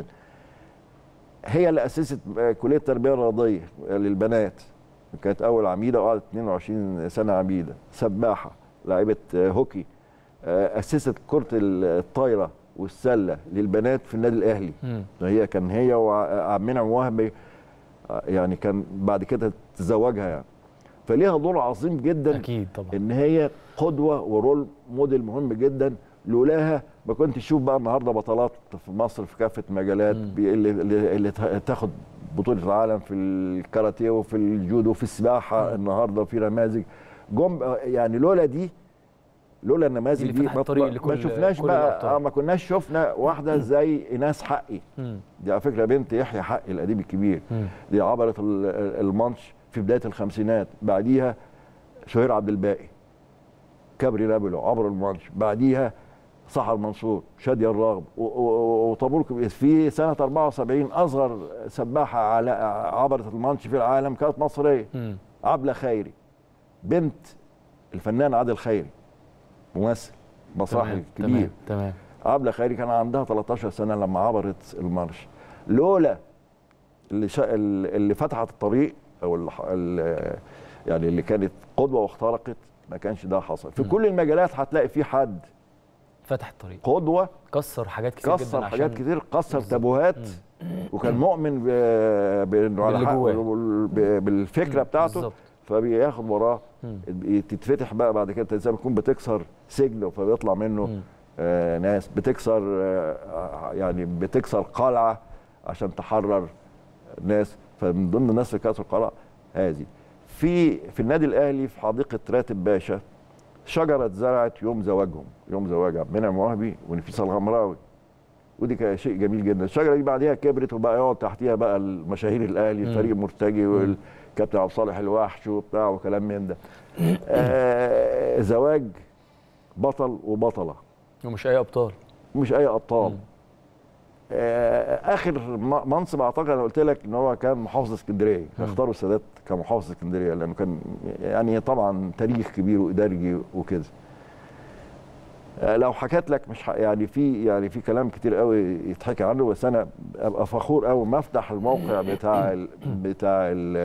هي اللي اسست آه، كليه التربيه الرياضيه للبنات كانت اول عميده وقعدت 22 سنه عميده سباحه لاعيبه آه، هوكي آه، اسست كره الطايره والسله للبنات في النادي الاهلي مم. هي كان هي وعبد المنعم وهبي آه، يعني كان بعد كده تزوجها يعني فليها دور عظيم جدا اكيد طبعا ان هي قدوه ورول موديل مهم جدا لولاها ما كنت تشوف بقى النهارده بطلات في مصر في كافه مجالات مم. بي- اللي, اللي, اللي تا- تاخد بطوله العالم في الكاراتيه وفي الجودو وفي السباحه مم. النهارده في نماذج جم يعني لولا دي لولا النماذج اللي دي فتحت ما, طريق ما- لكل- ما شفناش كل بقى الأبطال. آه ما كناش شفنا واحده زي ايناس حقي مم. دي على فكره بنت يحيى حقي الاديب الكبير مم. دي عبرت ال- ال- المانش في بدايه الخمسينات بعديها شهير عبد الباقي كبري رابلو عبر المانش بعديها سحر منصور شادية الراغب و- و- وطابور كبير. في سنه 74 اصغر سباحه على عبرت المانش في العالم كانت مصريه مم. عبله خيري بنت الفنان عادل خيري ممثل مسرحي تمام كبير تمام تمام عبله خيري كان عندها 13 سنه لما عبرت المارش لولا اللي شا... اللي فتحت الطريق او اللي... اللي يعني اللي كانت قدوه واخترقت ما كانش ده حصل في مم. كل المجالات هتلاقي في حد فتح الطريق قدوه كسر حاجات كتير جدا كسر عشان حاجات كتير كسر بالظبط. تابوهات وكان مؤمن ب... بانه على باللي حق جواه. ب- بالفكره بتاعته بالظبط. فبياخد وراه مم. تتفتح بقى بعد كده زي ما تكون بتكسر سجن فبيطلع منه مم. آه، ناس بتكسر آه، يعني بتكسر قلعه عشان تحرر ناس فمن ضمن الناس اللي كسروا القلعه هذه في في النادي الاهلي في حديقه راتب باشا شجره اتزرعت يوم زواجهم يوم زواج عبد المنعم وهبي ونفيسه الغمراوي ودي كان شيء جميل جدا الشجره دي بعديها كبرت وبقى يقعد تحتيها بقى المشاهير الاهلي مم. فريق مرتجي والكابتن عبد الصالح الوحش وبتاع وكلام من ده آه زواج بطل وبطله ومش اي ابطال مش اي ابطال مم. آه اخر م- منصب اعتقد انا قلت لك ان هو كان محافظ اسكندريه مم. اختاروا السادات كمحافظ اسكندريه لانه كان يعني طبعا تاريخ كبير واداري وكده آه، لو حكيت لك مش ح... يعني في يعني في كلام كتير قوي يتحكي عنه بس انا ابقى فخور قوي ما افتح الموقع بتاع ال... بتاع ال...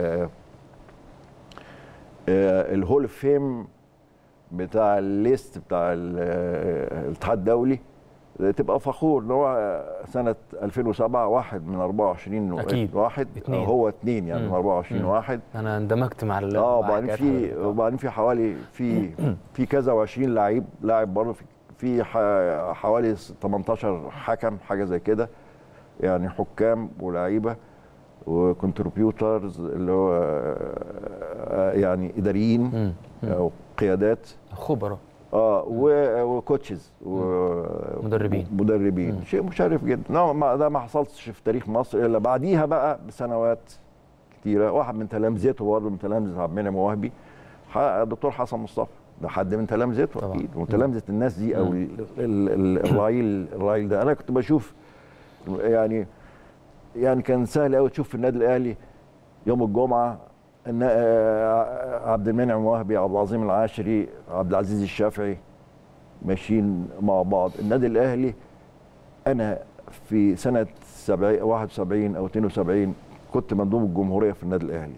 آه، الهول اوف فيم بتاع الليست بتاع ال- آه، الاتحاد الدولي تبقى فخور ان هو سنه 2007 واحد من 24 أكيد. واحد اتنين. هو اثنين يعني من مم. 24 مم. واحد انا اندمجت مع ال اه مع وبعدين حكايات في حضرتك. وبعدين في حوالي في في كذا و20 لعيب لاعب برضه في في ح- حوالي 18 حكم حاجه زي كده يعني حكام ولاعيبه وكونتربيوترز اللي هو آه، يعني اداريين مم. مم. او قيادات خبراء اه و- وكوتشز مدربين. مدربين مم. شيء مشرف جدا نوع ما ده ما حصلش في تاريخ مصر الا بعديها بقى بسنوات كتيره واحد من تلامذته برضه من تلامذه عبد المنعم وهبي ح- الدكتور حسن مصطفى ده حد من تلامذته طبعا. اكيد وتلامذه الناس دي او مم. ال- ال- ال- الرعيل الرعيل ده انا كنت بشوف يعني يعني كان سهل قوي تشوف في النادي الاهلي يوم الجمعه ان آه، عبد المنعم وهبي عبد العظيم العاشري عبد العزيز الشافعي ماشيين مع بعض النادي الاهلي انا في سنه 70 71 او 72 كنت مندوب الجمهوريه في النادي الاهلي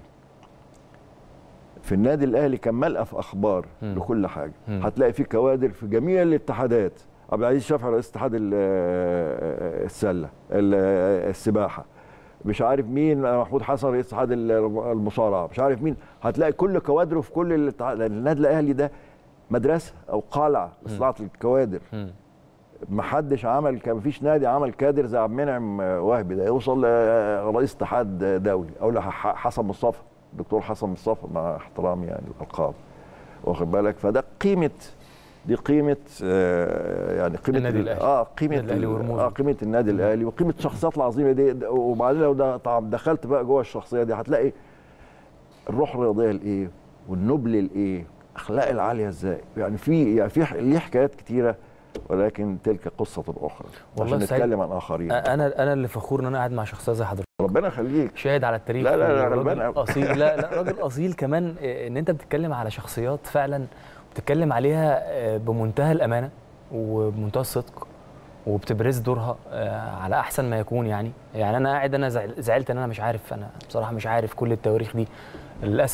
في النادي الاهلي كان ملقى في اخبار مم. لكل حاجه مم. هتلاقي فيه كوادر في جميع الاتحادات عبد العزيز الشافعي رئيس اتحاد ال- السله ال- السباحه مش عارف مين محمود حسن رئيس اتحاد ال- المصارعه مش عارف مين هتلاقي كل كوادره في كل الاتحاد لان النادي الاهلي ده مدرسه او قلعه لصناعه الكوادر مم. ما حدش عمل كان مفيش نادي عمل كادر زي عبد المنعم وهبي ده يوصل لرئيس اتحاد دولي او لح- حسن مصطفى دكتور حسن مصطفى مع احترامي يعني الالقاب واخد بالك فده قيمه دي قيمه آه، يعني قيمه النادي ال- الأهلي. اه قيمه النادي الأهلي ال- ورموزه. اه قيمه النادي الاهلي وقيمه الشخصيات العظيمه دي ده- وبعدين لو ده طبعا دخلت بقى جوه الشخصيه دي هتلاقي الروح الرياضيه الايه والنبل الايه اخلاق العاليه ازاي يعني في يعني في ح- ليه حكايات كتيره ولكن تلك قصه اخرى والله عشان سعيد. نتكلم عن اخرين انا انا اللي فخور ان انا قاعد مع شخصيه زي حضرتك ربنا يخليك شاهد على التاريخ لا، لا، لا، وراجل غلبان أوي. اصيل لا لا راجل اصيل كمان آه، ان انت بتتكلم على شخصيات فعلا بتتكلم عليها آه، بمنتهى الامانه وبمنتهى الصدق وبتبرز دورها آه، على احسن ما يكون يعني يعني انا قاعد انا زعل- زعلت ان انا مش عارف انا بصراحه مش عارف كل التواريخ دي للاسف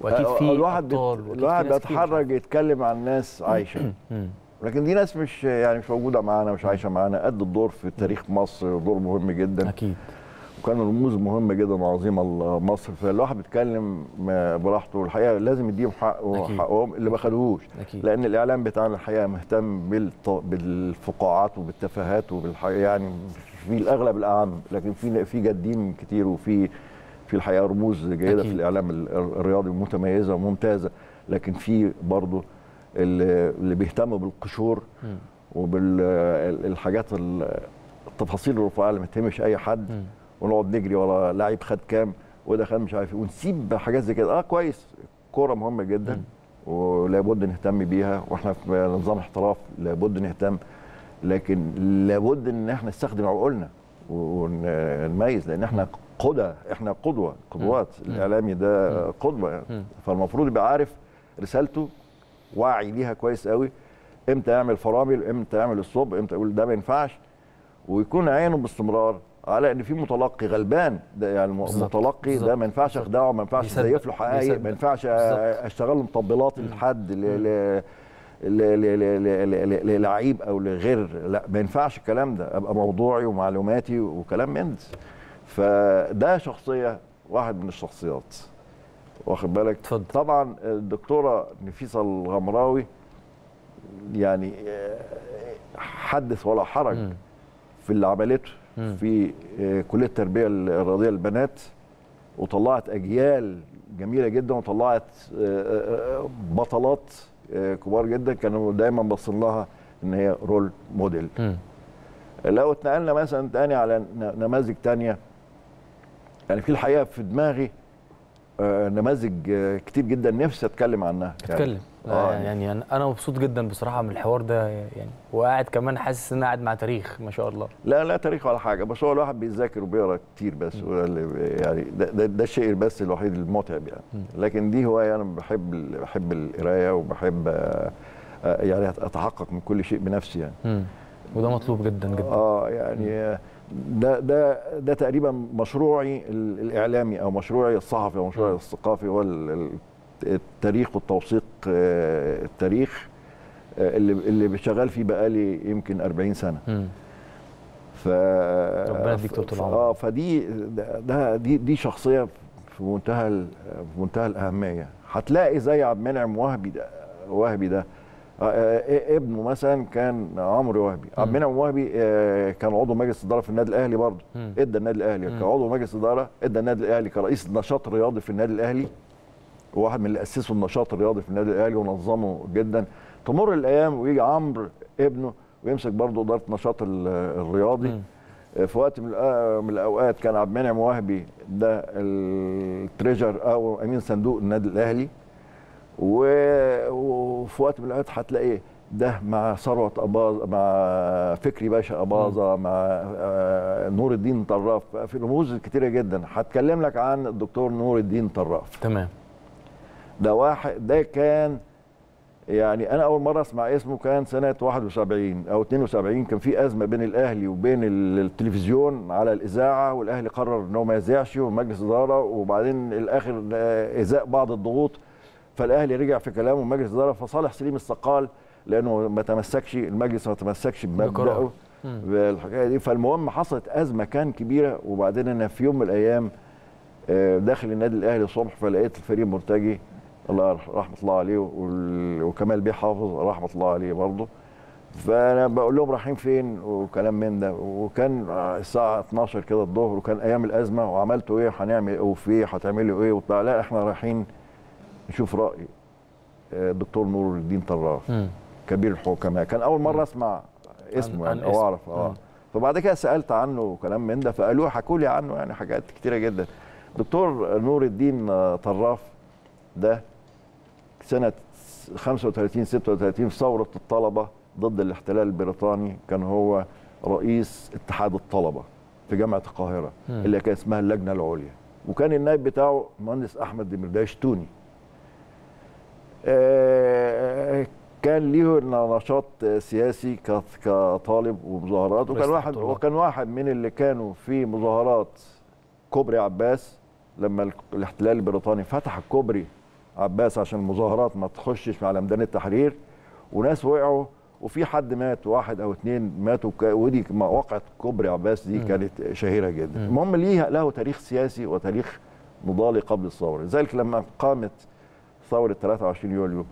واكيد آه، في الواحد بيت- ابطال وأكيد في الواحد ناس كتير. بيتحرج يتكلم عن ناس عايشه مم. لكن دي ناس مش يعني مش موجوده معانا مش عايشه معانا قد الدور في تاريخ مصر دور مهم جدا اكيد وكان رموز مهمه جدا وعظيمه لمصر فالواحد بيتكلم ما- براحته والحقيقه لازم يديهم حقه أكيد. حقهم اللي ما خدوهوش اكيد لان الاعلام بتاعنا الحقيقه مهتم بالط... بالفقاعات وبالتفاهات وبالحقيقه يعني في الاغلب الاعم لكن في في جادين كتير وفي في الحقيقه رموز جيده أكيد. في الاعلام ال- الرياضي متميزه وممتازه لكن في برضه اللي, اللي بيهتم بالقشور مم. وبالحاجات التفاصيل الرفيعه اللي ما تهمش اي حد مم. ونقعد نجري ورا لعيب خد كام وده خد مش عارف ايه ونسيب حاجات زي كده اه كويس كوره مهمه جدا ولابد نهتم بيها واحنا في نظام احتراف لابد نهتم لكن لابد ان احنا نستخدم عقولنا ونميز لان احنا قدى احنا قدوه قدوات مم. الاعلامي ده قدوه يعني. مم. فالمفروض يبقى عارف رسالته واعي ليها كويس قوي امتى يعمل فرامل امتى يعمل الصب امتى يقول ده ما ينفعش ويكون عينه باستمرار على ان في متلقي غلبان ده يعني بالظبط. المتلقي ده بالظبط. ما ينفعش بالظبط. اخدعه ما ينفعش بيصدق. ازيف له حقائق بيصدق. ما ينفعش بالظبط. اشتغل له مطبلات لحد ل- ل- ل- ل- ل- ل- ل- للعيب او لغير لا ما ينفعش الكلام ده ابقى موضوعي ومعلوماتي وكلام من ده فده شخصيه واحد من الشخصيات واخد بالك اتفضل. طبعا الدكتوره نفيسه الغمراوي يعني آه، حدث ولا حرج مم. في اللي عملته مم. في آه، كليه التربيه الرياضيه للبنات وطلعت اجيال جميله جدا وطلعت آه، آه، بطلات آه، كبار جدا كانوا دايما باصين لها ان هي رول موديل مم. لو اتنقلنا مثلا تاني على ن- نماذج تانية يعني في الحقيقه في دماغي آه، نماذج آه، كتير جدا نفسي اتكلم عنها اتكلم آه، آه يعني أنا- انا مبسوط جدا بصراحه من الحوار ده يعني وقاعد كمان حاسس ان انا قاعد مع تاريخ ما شاء الله لا لا تاريخ ولا حاجه بس هو الواحد بيذاكر وبيقرا كتير بس هو اللي- يعني ده, ده, ده الشيء بس الوحيد المتعب يعني لكن دي هوايه انا بحب ال- بحب القرايه وبحب آه، آه، يعني اتحقق من كل شيء بنفسي يعني مم. وده مطلوب جدا جدا اه يعني آه، ده ده ده تقريبا مشروعي ال- الاعلامي او مشروعي الصحفي او مشروعي مم. الثقافي هو ال- ال- التاريخ والتوثيق آه، التاريخ آه، اللي اللي شغال فيه بقالي يمكن 40 سنه مم. ف ربنا يديك طول ف- العمر. اه فدي ده- ده دي دي شخصيه في منتهى ال- في منتهى الاهميه هتلاقي زي عبد المنعم وهبي ده وهبي ده آه، آه، ابنه مثلا كان عمرو وهبي عبد مم. المنعم وهبي آه، كان عضو مجلس اداره في النادي الاهلي برضه مم. ادى النادي الاهلي مم. كعضو مجلس اداره ادى النادي الاهلي كرئيس نشاط رياضي في النادي الاهلي وواحد من اللي اسسوا النشاط الرياضي في النادي الاهلي ونظمه جدا تمر الايام ويجي عمرو ابنه ويمسك برضه اداره نشاط ال- الرياضي مم. في وقت من الأ- من الاوقات كان عبد المنعم وهبي ده التريجر او امين صندوق النادي الاهلي و- وفي وقت من الاوقات هتلاقيه ده مع ثروت اباظه مع فكري باشا اباظه مع آه، نور الدين طراف في رموز كتيره جدا هتكلم لك عن الدكتور نور الدين طراف تمام ده واحد ده كان يعني انا اول مره اسمع اسمه كان سنه 71 او 72 كان في ازمه بين الاهلي وبين ال- التلفزيون على الاذاعه والاهلي قرر ان هو ما يذيعش ومجلس اداره وبعدين الاخر آه، ازاء بعض الضغوط فالاهلي رجع في كلامه ومجلس اداره فصالح سليم استقال لانه ما تمسكش المجلس ما تمسكش بقرار. بمبداه مم. بالحكايه دي فالمهم حصلت ازمه كان كبيره وبعدين انا في يوم من الايام آه، داخل النادي الاهلي الصبح فلقيت الفريق مرتجي الله يرح- رحمه الله عليه وال- وكمال بيه حافظ رحمه الله عليه برضه فانا بقول لهم رايحين فين وكلام من ده وكان الساعه 12 كده الظهر وكان ايام الازمه وعملتوا ايه هنعمل ايه وفي ايه هتعملوا ايه وبتاع لا احنا رايحين نشوف راي آه، الدكتور نور الدين طراف مم. كبير الحكماء كان اول مره اسمع اسمه عن يعني او اسمه. اعرف اه مم. فبعد كده سالت عنه وكلام من ده فقالوا حكوا لي عنه يعني حاجات كتيره جدا دكتور نور الدين آه، طراف ده سنه 35 36 في ثوره الطلبه ضد الاحتلال البريطاني كان هو رئيس اتحاد الطلبه في جامعه القاهره مم. اللي كان اسمها اللجنه العليا وكان النائب بتاعه المهندس احمد دمرداش توني آه، كان ليه نشاط سياسي ك- كطالب ومظاهرات وكان رئيس واحد الطلاب. وكان واحد من اللي كانوا في مظاهرات كوبري عباس لما ال- الاحتلال البريطاني فتح الكوبري عباس عشان المظاهرات ما تخشش على ميدان التحرير وناس وقعوا وفي حد مات واحد او اثنين ماتوا ك- ودي وقعه كوبري عباس دي مم. كانت شهيره جدا مم. المهم ليها له تاريخ سياسي وتاريخ نضالي قبل الثوره لذلك لما قامت ثوره 23 يوليو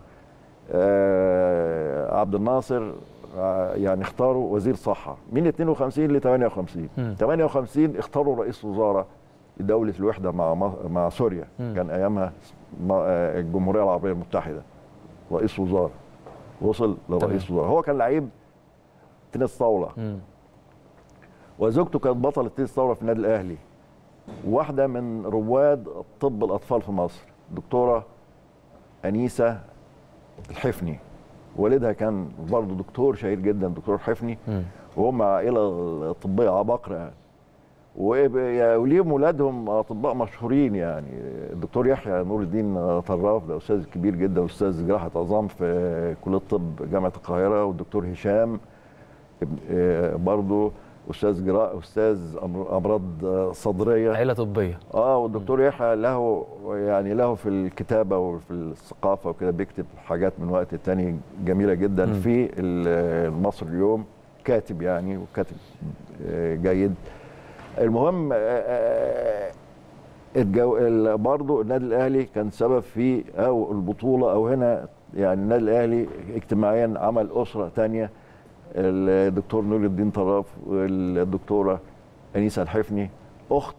آه عبد الناصر آه يعني اختاروا وزير صحه من 52 ل 58 مم. 58 اختاروا رئيس وزراء لدوله الوحده مع مص- مع سوريا مم. كان ايامها م- آه، الجمهوريه العربيه المتحده رئيس وزراء وصل لرئيس تمام. وزراء هو كان لعيب تنس طاوله مم. وزوجته كانت بطله تنس طاوله في النادي الاهلي واحده من رواد طب الاطفال في مصر دكتوره انيسه الحفني والدها كان برضه دكتور شهير جدا دكتور حفني مم. وهم عائله طبيه عباقره يعني وب- يا- وليهم ولادهم اطباء مشهورين يعني الدكتور يحيى نور الدين طراف ده استاذ كبير جدا استاذ جراحه عظام في كليه الطب جامعه القاهره والدكتور هشام ابن- آه، برضه استاذ جراحه استاذ أمر- امراض آه، صدريه عيله طبيه اه والدكتور يحيى له يعني له في الكتابه وفي الثقافه وكده بيكتب حاجات من وقت التاني جميله جدا مم. في ال- مصر اليوم كاتب يعني وكاتب آه، جيد المهم آه، آه، الجو ال- برضه النادي الاهلي كان سبب في او البطوله او هنا يعني النادي الاهلي اجتماعيا عمل اسره تانية الدكتور نور الدين طراف والدكتوره انيسه الحفني اخت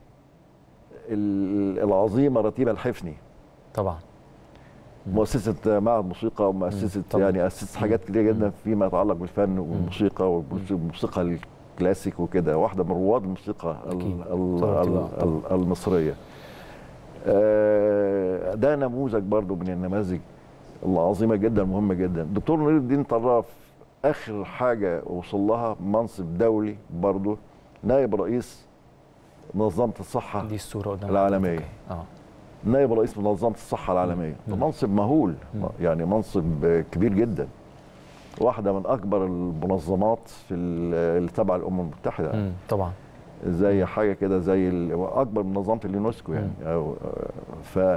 ال- العظيمه رتيبه الحفني طبعا مؤسسه معهد موسيقى ومؤسسه طبعاً. يعني اسست حاجات كتير جدا فيما يتعلق بالفن والموسيقى والموسيقى الكلاسيك وكده واحده من رواد الموسيقى ال- أكيد. ال- طبعاً. ال- طبعاً. ال- المصريه آه، ده نموذج برضو من النماذج العظيمه جدا مهمه جدا الدكتور نور الدين طراف اخر حاجه وصل لها منصب دولي برضو نائب رئيس منظمه الصحه دي الصوره قدام العالمية. حضرتك. اه نائب رئيس منظمه الصحه العالميه ده مم. منصب مهول مم. يعني منصب كبير جدا واحده من اكبر المنظمات في ال- اللي تبع الامم المتحده مم. طبعا زي حاجه كده زي ال- اكبر من منظمه اليونسكو يعني أو ف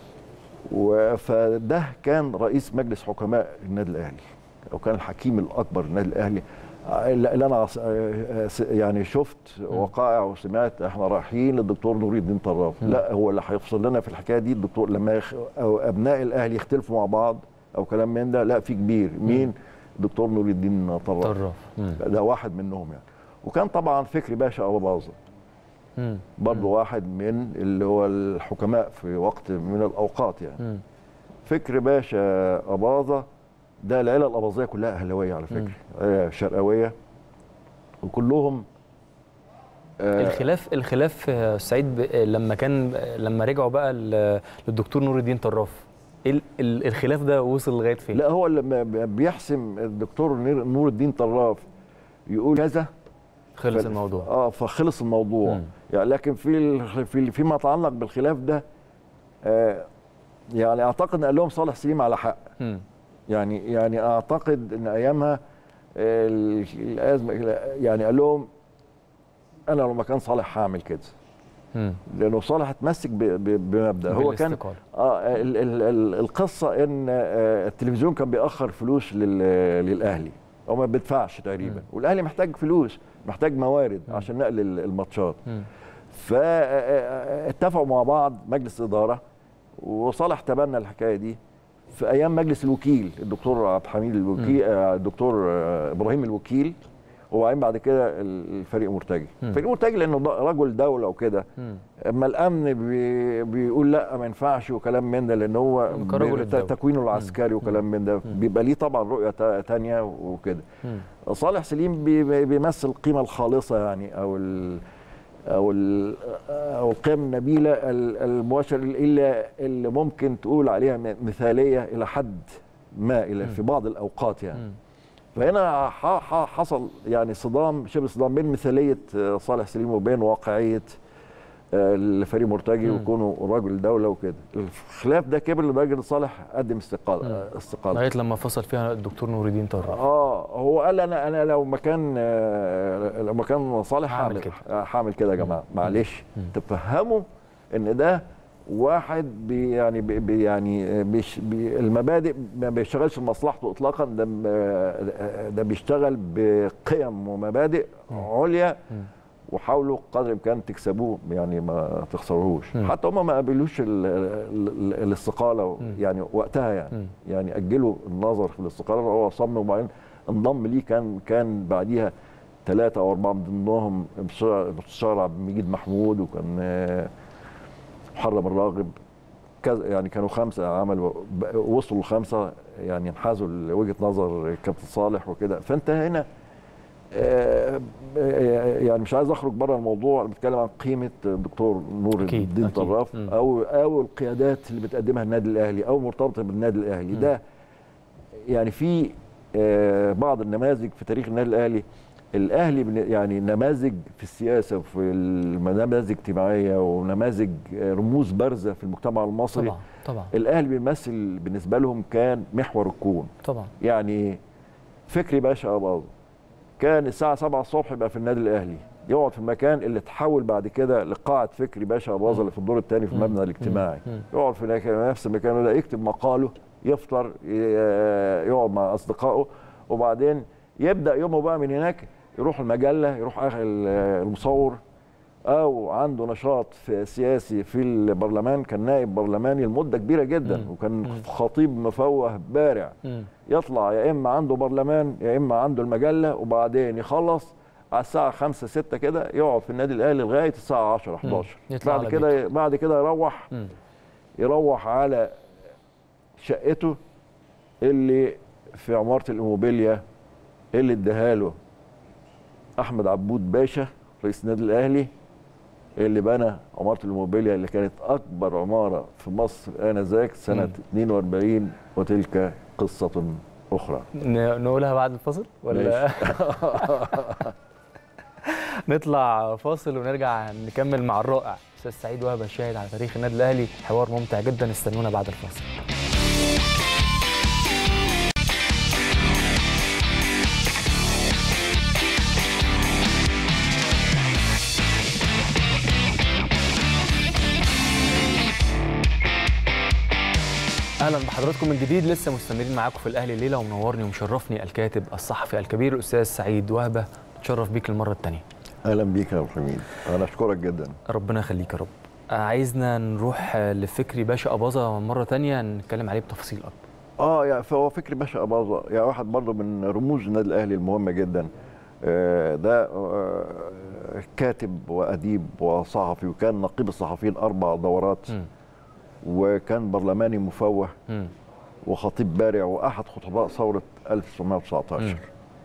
و- فده كان رئيس مجلس حكماء النادي الاهلي او كان الحكيم الاكبر للنادي الاهلي اللي اللي انا عص- يعني شفت وقائع وسمعت احنا رايحين للدكتور نور الدين طراف مم. لا هو اللي هيفصل لنا في الحكايه دي الدكتور لما يخ او ابناء الاهلي يختلفوا مع بعض او كلام من ده لا في كبير مين دكتور نور الدين طراف طراف مم. ده واحد منهم يعني وكان طبعا فكري باشا ابو باظه مم. برضه واحد من اللي هو الحكماء في وقت من الاوقات يعني مم. فكر باشا اباظه ده العيله الاباظيه كلها اهلاويه على فكره عيله شرقاويه وكلهم آه، الخلاف الخلاف يا سعيد ب- لما كان لما رجعوا بقى ل- للدكتور نور الدين طراف إيه ال- ال- الخلاف ده وصل لغايه فين؟ لا هو لما بيحسم الدكتور نير- نور الدين طراف يقول كذا خلص ف- الموضوع اه فخلص الموضوع مم. يعني لكن في ال- في فيما يتعلق بالخلاف ده آه يعني اعتقد ان قال لهم صالح سليم على حق مم. يعني يعني اعتقد ان ايامها ال- الازمه يعني قال لهم انا لو مكان صالح هعمل كده مم. لانه صالح اتمسك ب- ب- بمبدا هو كان بالاستقالة. اه ال ال ال القصه ان آه التلفزيون كان بيأخر فلوس لل- للاهلي هو ما بيدفعش تقريبا مم. والاهلي محتاج فلوس محتاج موارد مم. عشان نقل ال- الماتشات مم. فاتفقوا مع بعض مجلس اداره وصالح تبنى الحكايه دي في ايام مجلس الوكيل الدكتور عبد الحميد الوكيل آه، الدكتور آه، ابراهيم الوكيل وبعدين بعد كده ال- الفريق مرتجي مم. الفريق مرتجي لانه ض- رجل دوله وكده مم. اما الامن بي بيقول لا ما ينفعش وكلام من ده لان هو كرجل ب- الدولة. تكوينه العسكري وكلام من ده بيبقى ليه طبعا رؤيه تا- تانية وكده مم. صالح سليم بي- بي- بيمثل القيمه الخالصه يعني او ال او ال او القيم النبيله ال- المباشره اللي اللي ممكن تقول عليها م- مثاليه الى حد ما الى في بعض الاوقات يعني مم. فهنا ح- ح- حصل يعني صدام شبه صدام بين مثاليه آه، صالح سليم وبين واقعيه آه، الفريق مرتجي مم. وكونه رجل دوله وكده الخلاف ده كبر لدرجه ان صالح قدم استقاله آه، استقالته لغايه لما فصل فيها الدكتور نور الدين طراف اه هو قال انا انا لو مكان آه، لو مكان صالح هعمل هعمل كده. كده هعمل كده يا جماعه معلش مم. تفهموا ان ده واحد بي يعني بي بي يعني بيش بي المبادئ ما بيشتغلش لمصلحته اطلاقا ده م- ده بيشتغل بقيم ومبادئ عليا وحاولوا قدر الامكان تكسبوه يعني ما تخسروهوش مم. حتى هم ما قبلوش ال- ال- ال- الاستقاله يعني وقتها يعني مم. يعني اجلوا النظر في الاستقاله هو صمم وبعدين انضم ليه كان كان بعديها ثلاثه او اربعه من ضمنهم المستشار عبد المجيد محمود وكان آه، محرم الراغب كذا يعني كانوا خمسه عملوا ب- وصلوا لخمسه يعني انحازوا لوجهه نظر كابتن صالح وكده فانت هنا آه، آه، يعني مش عايز اخرج بره الموضوع انا بتكلم عن قيمه الدكتور نور أكيد، الدين أكيد. طراف مم. او او القيادات اللي بتقدمها النادي الاهلي او مرتبطه بالنادي الاهلي مم. ده يعني في آه، بعض النماذج في تاريخ النادي الاهلي الاهلي بن- يعني نماذج في السياسه وفي النماذج اجتماعيه ونماذج آه، رموز بارزه في المجتمع المصري طبعا طبعا الاهلي بيمثل بالنسبه لهم كان محور الكون طبعا يعني فكري باشا اباظه كان الساعه 7 الصبح يبقى في النادي الاهلي يقعد في المكان اللي تحول بعد كده لقاعه فكري باشا اباظه اللي في الدور الثاني في المبنى الاجتماعي مم. يقعد في نك- نفس المكان ده يكتب مقاله يفطر ي- يقعد مع اصدقائه وبعدين يبدا يومه بقى من هناك يروح المجله يروح اخر المصور او عنده نشاط في سياسي في البرلمان كان نائب برلماني لمده كبيره جدا مم. وكان مم. خطيب مفوه بارع مم. يطلع يا اما عنده برلمان يا اما عنده المجله وبعدين يخلص على الساعه 5 6 كده يقعد في النادي الاهلي لغايه الساعه 10 11 يطلع بعد على كده بعد كده يروح مم. يروح على شقته اللي في عماره الايموبيليا اللي اداها له احمد عبود باشا رئيس النادي الاهلي اللي بنى عماره الايموبيليا اللي كانت اكبر عماره في مصر انذاك سنه مم. 42 وتلك قصه اخرى ن- نقولها بعد الفاصل ولا نطلع فاصل ونرجع نكمل مع الرائع استاذ سعيد وهبه الشاهد على تاريخ النادي الاهلي حوار ممتع جدا استنونا بعد الفاصل اهلا بحضراتكم من جديد لسه مستمرين معاكم في الاهلي الليله ومنورني ومشرفني الكاتب الصحفي الكبير الاستاذ سعيد وهبه اتشرف بيك المره الثانيه اهلا بيك يا ابو حميد انا اشكرك جدا ربنا يخليك يا رب آه، عايزنا نروح آه، لفكري باشا اباظه مره تانية نتكلم عليه بتفاصيل اكتر اه يعني فهو فكري باشا اباظه يعني واحد برضه من رموز النادي الاهلي المهمه جدا آه، ده آه، كاتب واديب وصحفي وكان نقيب الصحفيين اربع دورات مم. وكان برلماني مفوه مم. وخطيب بارع واحد خطباء ثوره 1919 مم.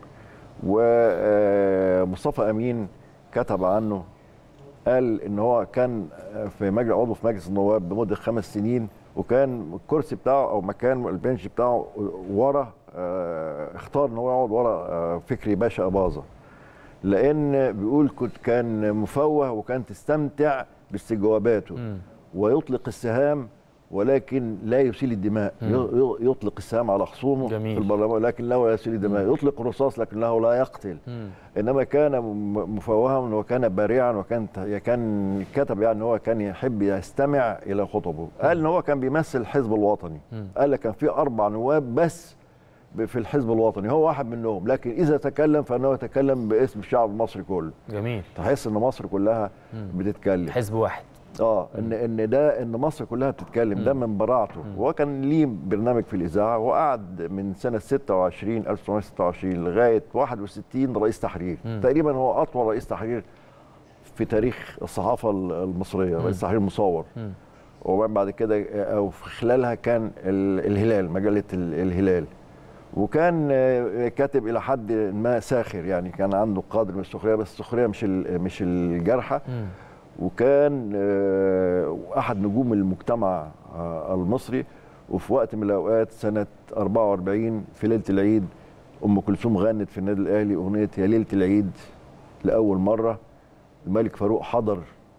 ومصطفى امين كتب عنه قال ان هو كان في مجلس عضو في مجلس النواب لمده خمس سنين وكان الكرسي بتاعه او مكان البنش بتاعه ورا آه، اختار ان هو يقعد ورا آه، فكري باشا اباظه لان بيقول كنت كان مفوه وكان تستمتع باستجواباته مم. ويطلق السهام ولكن لا يسيل الدماء مم. ي- ي- يطلق السهام على خصومه جميل. في البرلمان لكن لا يسيل الدماء يطلق الرصاص لكنه لا يقتل مم. انما كان م- مفوها وكان بارعا وكان ت- كان كتب يعني ان هو كان يحب يستمع الى خطبه قال ان هو كان بيمثل الحزب الوطني مم. قال لك كان في اربع نواب بس ب- في الحزب الوطني هو واحد منهم لكن اذا تكلم فانه يتكلم باسم الشعب المصري كله جميل تحس ان مصر كلها مم. بتتكلم حزب واحد اه ان ان ده ان مصر كلها بتتكلم ده من براعته وهو كان ليه برنامج في الاذاعه وقعد من سنه 26 1926 لغايه 61 رئيس تحرير مم. تقريبا هو اطول رئيس تحرير في تاريخ الصحافه المصريه رئيس تحرير مصور مم. وبعدين بعد كده او في خلالها كان ال- الهلال مجله ال- الهلال وكان آه، كاتب الى حد ما ساخر يعني كان عنده قدر من السخريه بس السخريه مش ال- مش الجارحه مم. وكان آه، احد نجوم المجتمع آه، المصري وفي وقت من الاوقات سنه 44 في ليله العيد ام كلثوم غنت في النادي الاهلي اغنيه يا ليله العيد لاول مره الملك فاروق حضر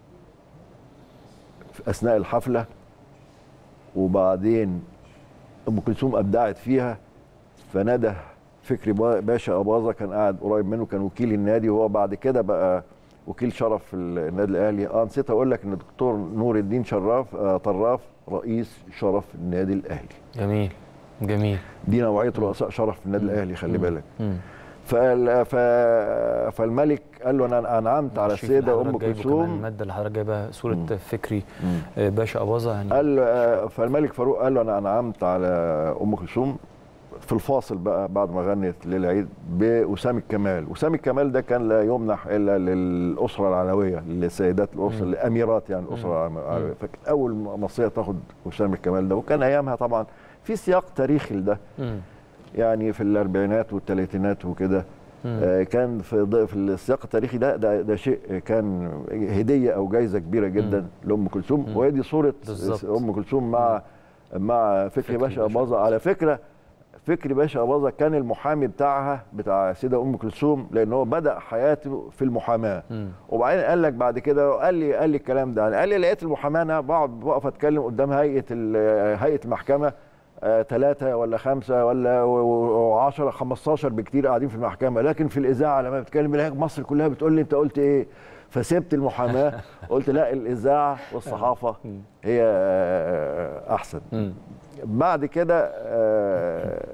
في اثناء الحفله وبعدين ام كلثوم ابدعت فيها فنده فكري با- باشا اباظه كان قاعد قريب منه كان وكيل النادي وهو بعد كده بقى وكيل شرف في النادي الاهلي اه نسيت اقول لك ان الدكتور نور الدين شراف آه طراف رئيس شرف النادي الاهلي جميل جميل دي نوعيه رؤساء شرف في النادي الاهلي خلي بالك مم. فال... ف... فالملك قال له انا انعمت على الشريط اللي السيده ام حضرتك جايبه كمان، كلثوم الماده اللي حضرتك جايبها صوره مم. فكري مم. آه، باشا اباظه يعني قال آه، فالملك فاروق قال له انا انعمت على ام كلثوم في الفاصل بقى بعد ما غنت للعيد باسامه الكمال، وسام الكمال ده كان لا يمنح الا للاسره العلويه للسيدات الاسره مم. الاميرات يعني الاسره العلويه، فكانت اول مصريه تاخد اسامه الكمال ده وكان ايامها طبعا في سياق تاريخي لده مم. يعني في الاربعينات والثلاثينات وكده مم. آه، كان في ض- في السياق التاريخي ده ده, ده شيء كان هديه او جائزه كبيره جدا مم. لام كلثوم مم. وهي دي صوره بالظبط. ام كلثوم مع مع فكري فكري باشا باشا اباظه على فكره فكري باشا اباظه كان المحامي بتاعها بتاع السيده ام كلثوم لان هو بدا حياته في المحاماه مم. وبعدين قال لك بعد كده قال لي قال لي الكلام ده قال لي لقيت المحاماه انا بقعد بقف اتكلم قدام هيئه ال- هيئه المحكمه ثلاثة ولا خمسة ولا و10 15 بكتير قاعدين في المحكمة لكن في الإذاعة لما بتكلم بلاقي مصر كلها بتقول لي أنت قلت إيه فسبت المحاماة قلت لا الإذاعة والصحافة مم. هي آه، أحسن مم. بعد كده آه،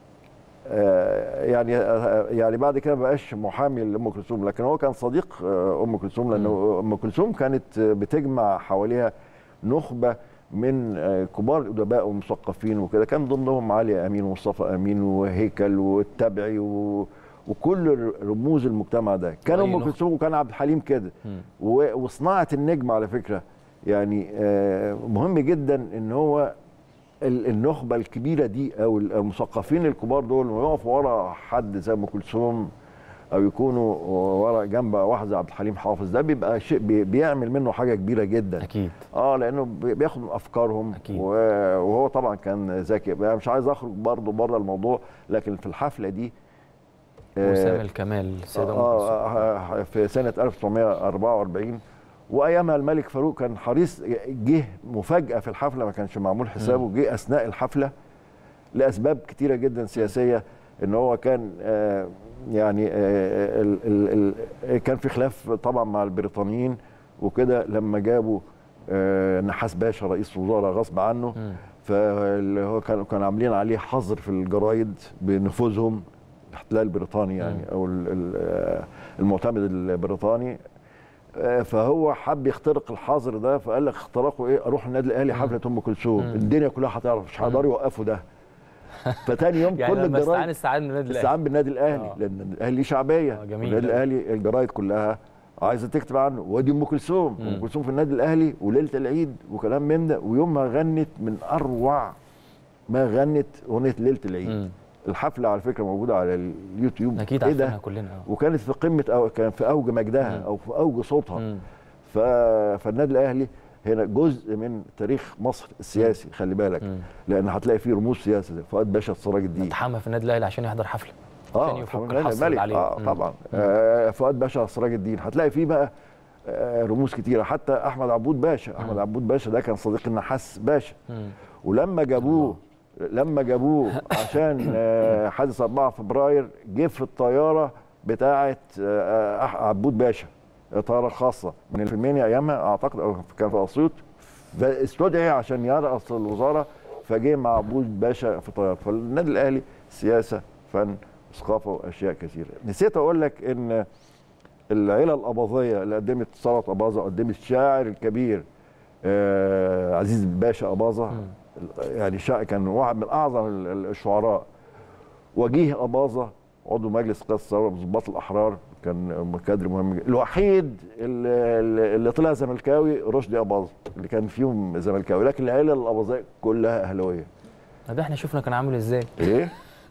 آه، يعني آه، يعني بعد كده ما بقاش محامي لام كلثوم لكن هو كان صديق آه، ام كلثوم لانه ام كلثوم كانت آه، بتجمع حواليها نخبه من آه، كبار الادباء والمثقفين وكده كان ضمنهم علي امين ومصطفى امين وهيكل والتبعي و وكل رموز المجتمع ده كان وأي ام نخبة. كلثوم وكان عبد الحليم كده مم. و- وصناعه النجم على فكره يعني آه، مهم جدا ان هو ال- النخبه الكبيره دي او المثقفين الكبار دول لما يقفوا ورا حد زي ام كلثوم او يكونوا ورا جنب واحد زي عبد الحليم حافظ ده بيبقى شيء بي- بيعمل منه حاجه كبيره جدا اكيد اه لانه بي- بياخد من افكارهم أكيد. و- وهو طبعا كان ذكي أنا مش عايز اخرج برضه بره الموضوع لكن في الحفله دي آه، وسام الكمال السيده ام آه كلثوم آه آه، في سنة 1944 وأيامها الملك فاروق كان حريص جه مفاجأة في الحفلة ما كانش معمول حسابه جه أثناء الحفلة لأسباب كتيرة جدا سياسية إن هو كان آه يعني آه ال ال ال كان في خلاف طبعا مع البريطانيين وكده لما جابوا آه نحاس باشا رئيس وزراء غصب عنه مم. فاللي هو كانوا كانوا عاملين عليه حظر في الجرايد بنفوذهم الاحتلال البريطاني يعني مم. او ال- ال- آه، المعتمد البريطاني آه، فهو حب يخترق الحظر ده فقال لك اخترقوا ايه اروح النادي الاهلي مم. حفله ام كلثوم مم. الدنيا كلها هتعرف مش هيقدروا يوقفوا ده فتاني يوم يعني كل لما استعان الجرايد استعان من النادي الاهلي استعان بالنادي الاهلي آه. لان الاهلي ليه شعبيه آه، جميل النادي ده. الاهلي الجرايد كلها عايزه تكتب عنه وادي ام كلثوم مم. ام كلثوم في النادي الاهلي وليله العيد وكلام من ده ويوم ما غنت من اروع ما غنت اغنيه ليله العيد مم. الحفله على فكره موجوده على اليوتيوب اكيد ايه عارفينها ده كلنا آه. وكانت في قمه أو كان في اوج مجدها مم. او في اوج صوتها مم. ف... فالنادي الاهلي هنا جزء من تاريخ مصر السياسي خلي بالك مم. لان هتلاقي فيه رموز سياسه زي فؤاد باشا السراج الدين اتحمى في النادي الاهلي عشان يحضر حفله عشان اه يفك الحمد الحصر لله اللي الملك عليه. اه مم. طبعا آه فؤاد باشا سراج الدين هتلاقي فيه بقى آه رموز كتيره حتى احمد عبود باشا احمد عبود باشا ده كان صديق النحاس باشا مم. ولما جابوه لما جابوه عشان آه حادث 4 فبراير جه في الطياره بتاعه آه آه، عبود باشا طياره خاصه من الفلمانيا ايامها اعتقد أو كان في اسيوط فاستدعي عشان يرأس الوزاره فجه مع عبود باشا في طياره فالنادي الاهلي سياسه فن ثقافه واشياء كثيره نسيت اقول لك ان العيله الاباظيه اللي قدمت ثروت اباظه قدمت الشاعر الكبير آه عزيز باشا اباظه يعني شاعر كان واحد من اعظم ال- ال- الشعراء وجيه اباظه عضو مجلس قياده الثوره بضباط الاحرار كان كادر مهم جدا. الوحيد اللي, اللي طلع زملكاوي رشدي اباظه اللي كان فيهم زملكاوي لكن العيله الاباظيه كلها اهلاويه ده احنا شفنا كان عامل ازاي ايه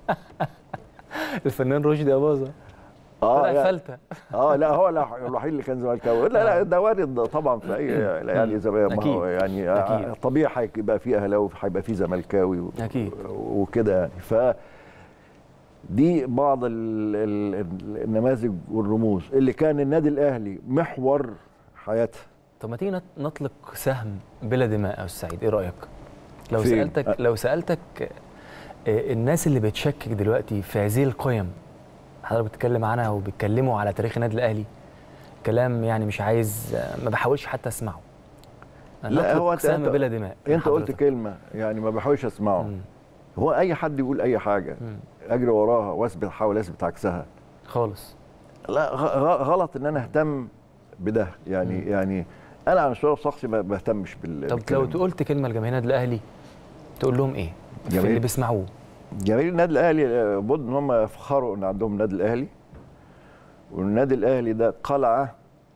الفنان رشدي اباظه اه طلع يعني فلته اه لا هو لا الوحيد اللي كان زملكاوي لا لا ده وارد طبعا في اي يعني زي ما ما هو أكيد. يعني أكيد. طبيعي هيبقى في اهلاوي هيبقى في زملكاوي و- أكيد. وكده يعني ف دي بعض ال ال النماذج والرموز اللي كان النادي الاهلي محور حياتها طب ما تيجي نط- نطلق سهم بلا دماء يا استاذ سعيد ايه رايك لو فين؟ سالتك لو سالتك آه، الناس اللي بتشكك دلوقتي في هذه القيم حضرتك بتتكلم عنها وبيتكلموا على تاريخ النادي الاهلي كلام يعني مش عايز ما بحاولش حتى اسمعه أنا لا، أطلق هو أنت- سام أنت- بلا دماء انت قلت حضرتك. كلمه يعني ما بحاولش اسمعه مم. هو اي حد يقول اي حاجه مم. اجري وراها واثبت احاول اثبت عكسها خالص لا غ- غ- غلط ان انا اهتم بده يعني مم. يعني انا على المستوى الشخصي ما بهتمش بال طب بالكلام لو ده. قلت كلمه لجماهير النادي الاهلي تقول لهم ايه؟ في جميل. اللي بيسمعوه جماهير النادي الاهلي آه، بد ان هم يفخروا ان عندهم النادي الاهلي والنادي الاهلي ده قلعه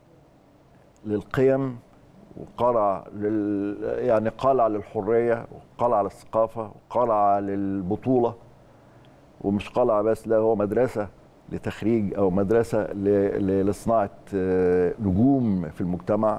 للقيم وقلعه لل يعني قلعه للحريه وقلعه للثقافه وقلعه للبطوله ومش قلعه بس لا هو مدرسه لتخريج او مدرسه ل- ل- لصناعه آه، نجوم في المجتمع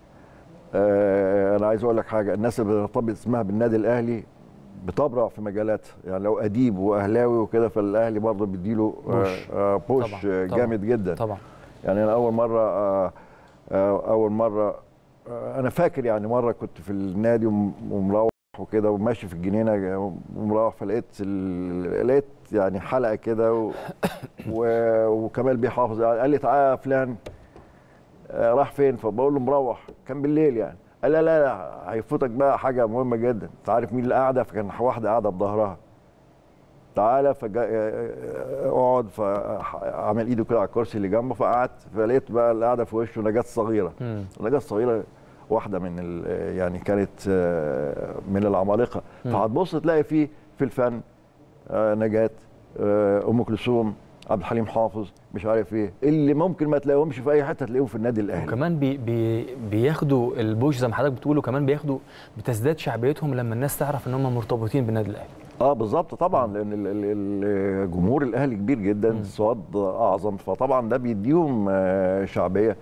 آه، انا عايز اقول لك حاجه الناس اللي بترتبط اسمها بالنادي الاهلي بتبرع في مجالاتها يعني لو اديب واهلاوي وكده فالاهلي برضه بيديله آه، بوش. آه، بوش طبعاً، آه، طبعاً. جامد جدا طبعا يعني انا اول مره آه، آه، اول مره آه، انا فاكر يعني مره كنت في النادي وم- ومروح وكده وماشي في الجنينه ومروح فلقيت ال- لقيت يعني حلقه كده و... و... وكمال بيحافظ قال لي تعالى يا فلان آه، راح فين فبقول له مروح كان بالليل يعني قال لا لا لا هيفوتك بقى حاجه مهمه جدا انت عارف مين اللي قاعده فكان واحده قاعده بظهرها تعالى فجا اقعد فعمل ايده كده على الكرسي اللي جنبه فقعدت فلقيت بقى اللي قاعده في وشه نجاة صغيره مم. نجاة صغيره واحده من ال- يعني كانت آه، من العمالقه مم. فهتبص تلاقي فيه في الفن آه، نجاة آه، ام كلثوم عبد الحليم حافظ مش عارف ايه اللي ممكن ما تلاقيهمش في اي حته تلاقيهم في النادي الاهلي وكمان بي بي بياخدوا البوش زي ما حضرتك بتقول وكمان بياخدوا بتزداد شعبيتهم لما الناس تعرف ان هم مرتبطين بالنادي الاهلي اه بالظبط طبعا لان ال- ال- ال- الجمهور الاهلي كبير جدا مم. الصواد اعظم فطبعا ده بيديهم آه، شعبيه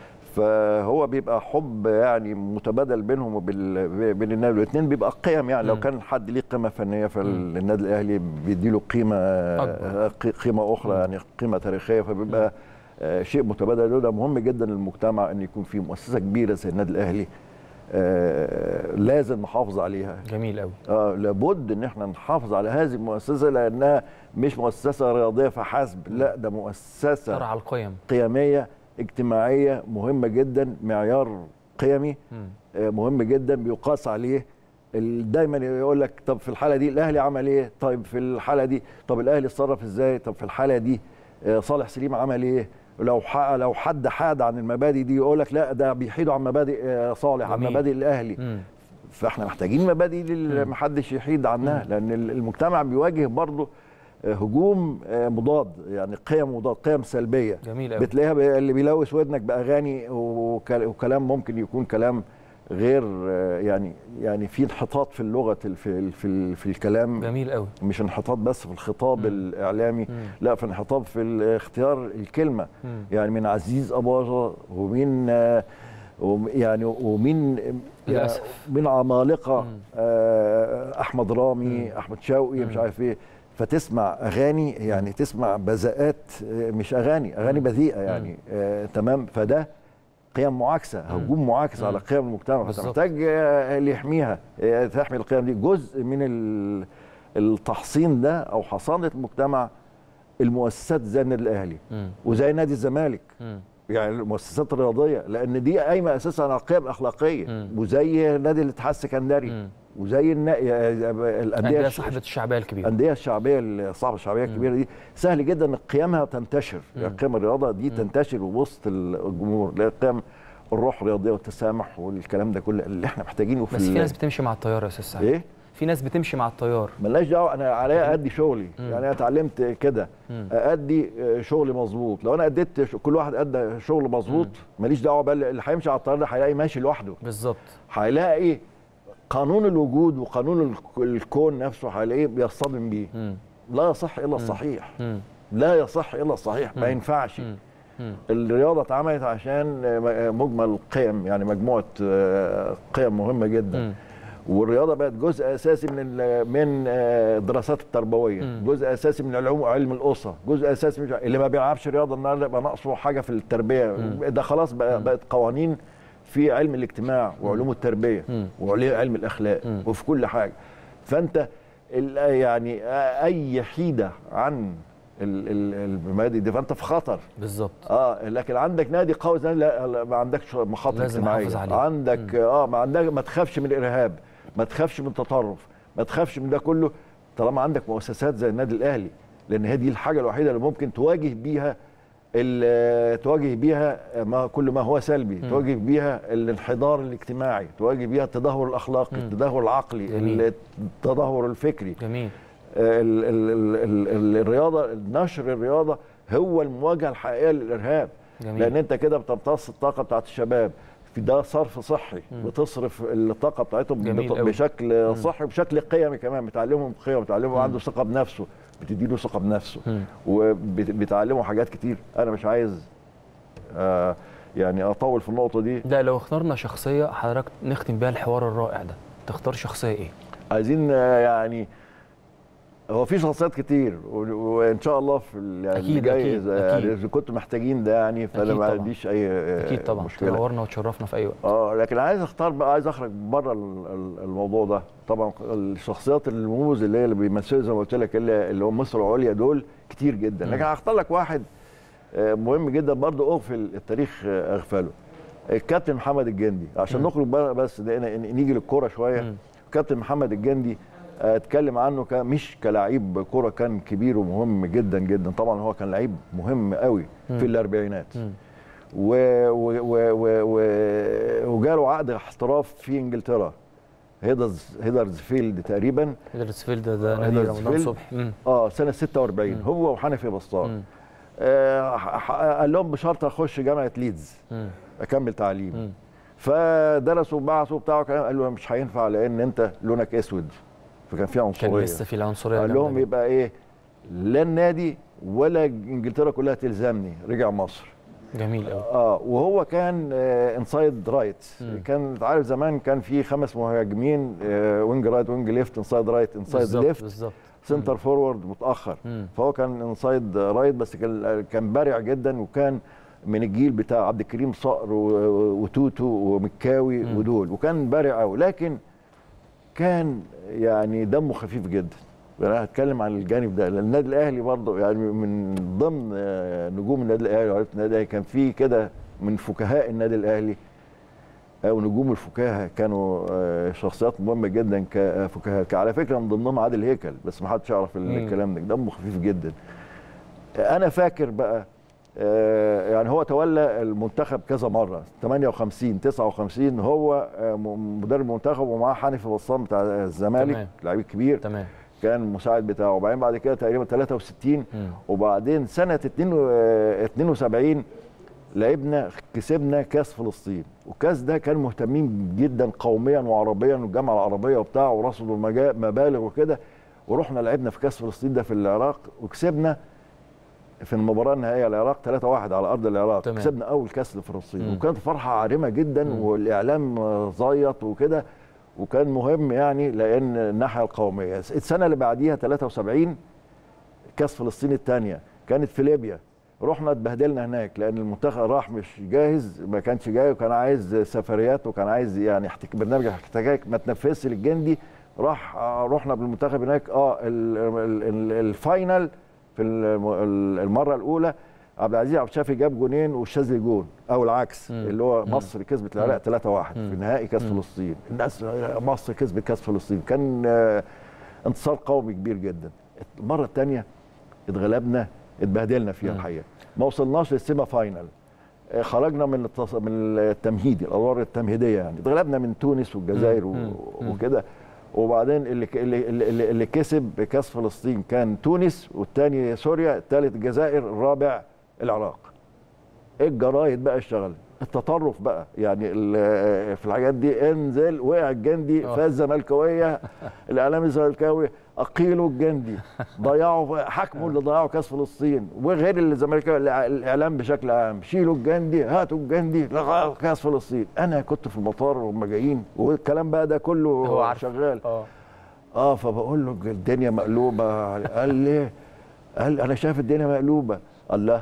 فهو بيبقى حب يعني متبادل بينهم وبين بين النادي الاثنين بيبقى قيم يعني لو مم. كان حد ليه قيمه فنيه فالنادي الاهلي بيديله قيمه أكبر. آه، قي- قيمه اخرى مم. يعني قيمه تاريخيه فبيبقى آه، شيء متبادل وده مهم جدا للمجتمع ان يكون في مؤسسه كبيره زي النادي الاهلي آه، لازم نحافظ عليها جميل قوي آه لابد ان احنا نحافظ على هذه المؤسسه لانها مش مؤسسه رياضيه فحسب لا ده مؤسسه ترعى القيم قيميه اجتماعيه مهمه جدا معيار قيمي مم. آه، مهم جدا بيقاس عليه ال- دايما يقول لك طب في الحاله دي الاهلي عمل ايه طيب في الحاله دي طب الاهلي اتصرف ازاي طب في الحاله دي آه، صالح سليم عمل ايه لو ح- لو حد حاد عن المبادئ دي يقول لك لا ده بيحيدوا عن مبادئ آه، صالح عن جميل. مبادئ الاهلي مم. فاحنا محتاجين مبادئ اللي مم. محدش يحيد عنها لان ال- المجتمع بيواجه برضه آه، هجوم آه، مضاد يعني قيم مضاد قيم سلبيه جميل قوي بتلاقيها ب- اللي بيلوث ودنك باغاني وك- وكلام ممكن يكون كلام غير آه، يعني يعني في انحطاط في اللغه ال- في ال- في, ال- في الكلام جميل قوي مش انحطاط بس في الخطاب مم. الاعلامي مم. لا في انحطاط في ال- اختيار الكلمه مم. يعني من عزيز اباظه ومين آه، وم- يعني ومين للأسف. من عمالقه مم. آه، احمد رامي مم. احمد شوقي مش مم. عارف ايه فتسمع اغاني يعني تسمع بذاءات آه، مش اغاني اغاني بذيئه يعني آه تمام فده قيم معاكسه هجوم معاكس على قيم المجتمع فانت بالظبط. محتاج آه، اللي يحميها آه، تحمي القيم دي جزء من ال- التحصين ده او حصانه المجتمع المؤسسات زي النادي الاهلي مم. وزي نادي الزمالك مم. يعني المؤسسات الرياضيه لان دي قايمه اساسا على القيم الاخلاقيه مم. وزي نادي الاتحاد السكندري مم. وزي النا... الانديه أندية الش- صاحبة الشعبية الكبيرة الانديه الشعبيه صاحب الشعبيه الكبيره دي سهل جدا ان قيمها تنتشر يعني قيم الرياضه دي تنتشر وسط الجمهور اللي هي قيم الروح الرياضيه والتسامح والكلام ده كله اللي احنا محتاجينه في بس في ال- ناس بتمشي مع التيار يا استاذ سعيد ايه في ناس بتمشي مع التيار ملناش دعوه انا عليا ادي شغلي مم. يعني انا اتعلمت كده مم. ادي شغلي مظبوط لو انا اديت ش- كل واحد ادى شغل مظبوط ماليش دعوه بقى اللي هيمشي على الطريق ده هيلاقي ماشي لوحده بالظبط هيلاقي قانون الوجود وقانون الك- الكون نفسه هيلاقيه بيصطدم بيه مم. لا يصح الا الصحيح مم. لا يصح الا الصحيح ما مم. ينفعش مم. مم. الرياضه اتعملت عشان آه، مجمل قيم يعني مجموعه آه، قيم مهمه جدا مم. والرياضه بقت جزء اساسي من ال- من آه، الدراسات التربويه مم. جزء اساسي من العلوم علم الاسره جزء اساسي من اللي ما بيلعبش رياضه النهارده يبقى ناقصه حاجه في التربيه مم. ده خلاص بقى بقت قوانين في علم الاجتماع وعلوم التربيه مم. وعلم الاخلاق مم. وفي كل حاجه فانت ال- يعني اي حيده عن ال- ال- المبادئ دي فانت في خطر بالظبط اه لكن عندك نادي قوي زي لا لا، ما عندكش مخاطر لازم اجتماعيه نحافظ عليه. عندك اه ما عندك ما تخافش من الارهاب ما تخافش من التطرف ما تخافش من ده كله طالما عندك مؤسسات زي النادي الاهلي لان هي دي الحاجه الوحيده اللي ممكن تواجه بيها ال- تواجه بيها ما كل ما هو سلبي تواجه بيها الانحدار الاجتماعي تواجه بيها التدهور الاخلاقي التدهور العقلي جميل. التدهور الفكري جميل ال ال ال ال ال الرياضه نشر الرياضه هو المواجهه الحقيقيه للارهاب جميل. لان انت كده بتمتص الطاقه بتاعت الشباب في ده صرف صحي بتصرف الطاقه بتاعتهم جميل بت- أوي. بشكل صحي وبشكل قيمي كمان بتعلمهم قيم بتعلمهم عنده ثقه بنفسه بتديله ثقه بنفسه مم. وبتعلمه حاجات كتير انا مش عايز آه يعني اطول في النقطه دي لا لو اخترنا شخصيه حضرتك نختم بيها الحوار الرائع ده تختار شخصيه ايه عايزين آه، يعني هو في شخصيات كتير و- وان شاء الله في ال- يعني أكيد، اللي جاي أكيد، إذا- أكيد. يعني اذا كنتوا محتاجين ده يعني فانا أكيد ما طبعاً. عنديش اي آه، اكيد طبعا مشكله تنورنا وتشرفنا في اي وقت اه لكن عايز اختار بقى عايز اخرج بره ال- ال- الموضوع ده طبعا الشخصيات الرموز اللي هي اللي بيمثلوا زي ما قلت لك اللي اللي هم مصر العليا دول كتير جدا لكن هختار لك واحد آه، مهم جدا برضه اغفل التاريخ آه، اغفله الكابتن محمد الجندي عشان نخرج بقى بس ده- ن- نيجي للكوره شويه مم. كابتن محمد الجندي آه، اتكلم عنه ك- مش كلاعب كوره كان كبير ومهم جدا جدا طبعا هو كان لعيب مهم قوي مم. في الاربعينات مم. و... و... و... و... و... وجاله عقد احتراف في انجلترا هيدرز هيدرزفيلد تقريبا هيدرسفيلد ده, ده نادي رمضان هيدرسفيلد. صبحي مم. اه سنه 46 هو وحنفي بسطام مم. آه ح- ح- قال لهم بشرط اخش جامعه ليدز مم. اكمل تعليم مم. فدرسوا وبعثوا بتاعه كلام قال له مش هينفع لان انت لونك اسود فكان في كان عنصريه لسه في العنصريه قال الجامدة لهم دي. يبقى ايه لا النادي ولا انجلترا كلها تلزمني رجع مصر جميل قوي اه وهو كان آه انسايد رايت مم. كان أنت عارف زمان كان في خمس مهاجمين آه وينج رايت وينج ليفت انسايد رايت انسايد بالظبط ليفت بالظبط سنتر فورورد متاخر مم. فهو كان انسايد رايت بس كان كان بارع جدا وكان من الجيل بتاع عبد الكريم صقر و- وتوتو ومكاوي مم. ودول وكان بارع قوي لكن كان يعني دمه خفيف جدا انا هتكلم عن الجانب ده لان النادي الاهلي برضه يعني من ضمن آه، نجوم النادي الاهلي وعرفت النادي الاهلي كان في كده من فكهاء النادي الاهلي او نجوم الفكاهه كانوا آه، شخصيات مهمه جدا كفكاهه على فكره من ضمنهم عادل هيكل بس ما حدش يعرف مم. الكلام ده دمه خفيف جدا انا فاكر بقى آه، يعني هو تولى المنتخب كذا مره 58 59 هو آه، م- مدرب منتخب ومعاه حنفي بسام بتاع الزمالك تمام. لعيب كبير تمام كان المساعد بتاعه وبعدين بعد كده تقريبا 63 مم. وبعدين سنه 2 آه، 72 لعبنا كسبنا كاس فلسطين والكاس ده كان مهتمين جدا قوميا وعربيا والجامعه العربيه وبتاع ورصدوا المجا- مبالغ وكده ورحنا لعبنا في كاس فلسطين ده في العراق وكسبنا في المباراه النهائيه العراق 3-1 على ارض العراق تمام. كسبنا اول كاس لفلسطين مم. وكانت فرحه عارمه جدا مم. والاعلام آه، زيط وكده وكان مهم يعني لان الناحيه القوميه السنه اللي بعديها 73 كاس فلسطين الثانيه كانت في ليبيا رحنا اتبهدلنا هناك لان المنتخب راح مش جاهز ما كانش جاي وكان عايز سفريات وكان عايز يعني احتك... برنامج احتكاك ما تنفذش للجندي راح آه، رحنا بالمنتخب هناك اه ال... ال... ال... الفاينل في الم- ال- المره الاولى عبد العزيز عبد الشافي جاب جونين والشاذلي جون او العكس مم. اللي هو مم. مصر كسبت العراق 3-1 في نهائي كاس مم. فلسطين الناس مصر كسبت كاس فلسطين كان آه، انتصار قومي كبير جدا المره الثانيه اتغلبنا اتبهدلنا فيها مم. الحقيقه ما وصلناش للسيما فاينل آه، خرجنا من التص... من التمهيدي الادوار التمهيديه يعني اتغلبنا من تونس والجزائر و... مم. مم. وكده وبعدين اللي ك- اللي اللي, اللي كسب كاس فلسطين كان تونس والثاني سوريا الثالث الجزائر الرابع العراق الجرايد بقى اشتغل التطرف بقى يعني ال- في الحاجات دي انزل وقع الجندي آه. فاز الزملكاويه الاعلام الزملكاوي اقيلوا الجندي ضيعوا حكموا اللي ضيعوا كاس فلسطين وغير الزملكاوي الإع- الاعلام بشكل عام شيلوا الجندي هاتوا الجندي لغاية كاس فلسطين انا كنت في المطار وهم جايين والكلام بقى ده هو كله عارف. شغال اه اه فبقول له الدنيا مقلوبه قال لي قال انا شايف الدنيا مقلوبه الله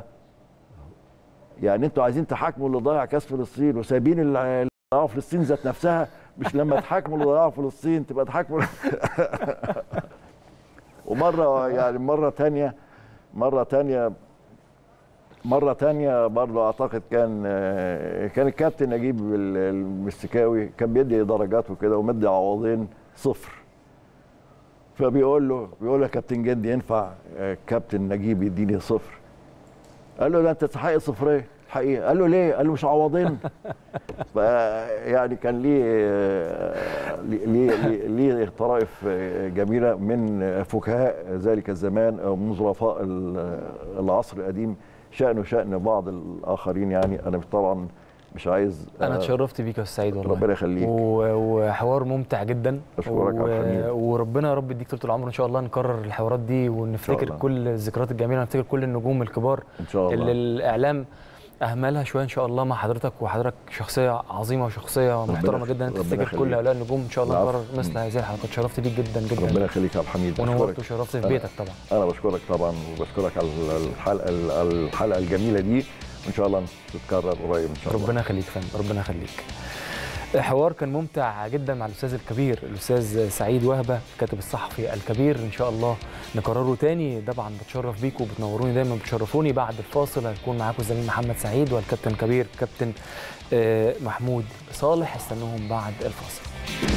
يعني انتوا عايزين تحاكموا اللي ضيع كاس فلسطين وسايبين اللي اللي ضيعوا فلسطين ذات نفسها مش لما تحاكموا اللي ضيعوا فلسطين تبقى تحاكموا ومره يعني مره تانية مره تانية مره تانية برضه اعتقد كان آه، كان الكابتن نجيب ال- المستكاوي كان بيدي درجات وكده ومدي عوضين صفر فبيقول له بيقول له يا كابتن جدي ينفع آه، كابتن نجيب يديني صفر قال له ده انت تستحق صفرين الحقيقه قال له ليه قال له مش عوضين ف يعني كان ليه آه، ليه ليه- ليه طرائف آه، جميله من فكهاء ذلك الزمان او من ظرفاء ال- العصر القديم شأنه شأن بعض الآخرين يعني أنا طبعا مش عايز انا آه، اتشرفت بيك يا استاذ سعيد والله ربنا يخليك. و- وحوار ممتع جدا أشكرك يا عبد الحميد. وربنا يا رب يديك طول العمر ان شاء الله نكرر الحوارات دي ونفتكر الله. كل الذكريات الجميله ونفتكر كل النجوم الكبار إن شاء اللي الله الاعلام اهملها شويه ان شاء الله مع حضرتك وحضرتك شخصيه عظيمه وشخصيه محترمه جدا انت ربنا تفتكر كل يخليك. هؤلاء النجوم ان شاء الله العفو. نكرر مثل هذه الحلقات شرفت بيك جدا جدا ربنا يخليك يا عبد الحميد ونورت بشكرك وشرفت في أنا- بيتك طبعا أنا بشكرك طبعا وبشكرك على الحلقة الحلقة الجميلة دي وإن شاء الله تتكرر قريب إن شاء الله ربنا يخليك فندم ربنا يخليك الحوار كان ممتع جدا مع الاستاذ الكبير الاستاذ سعيد وهبه الكاتب الصحفي الكبير ان شاء الله نكرره تاني طبعا بتشرف بيكم وبتنوروني دايما بتشرفوني بعد الفاصل هيكون معاكم الزميل محمد سعيد والكابتن كبير كابتن آه، محمود صالح استنوهم بعد الفاصل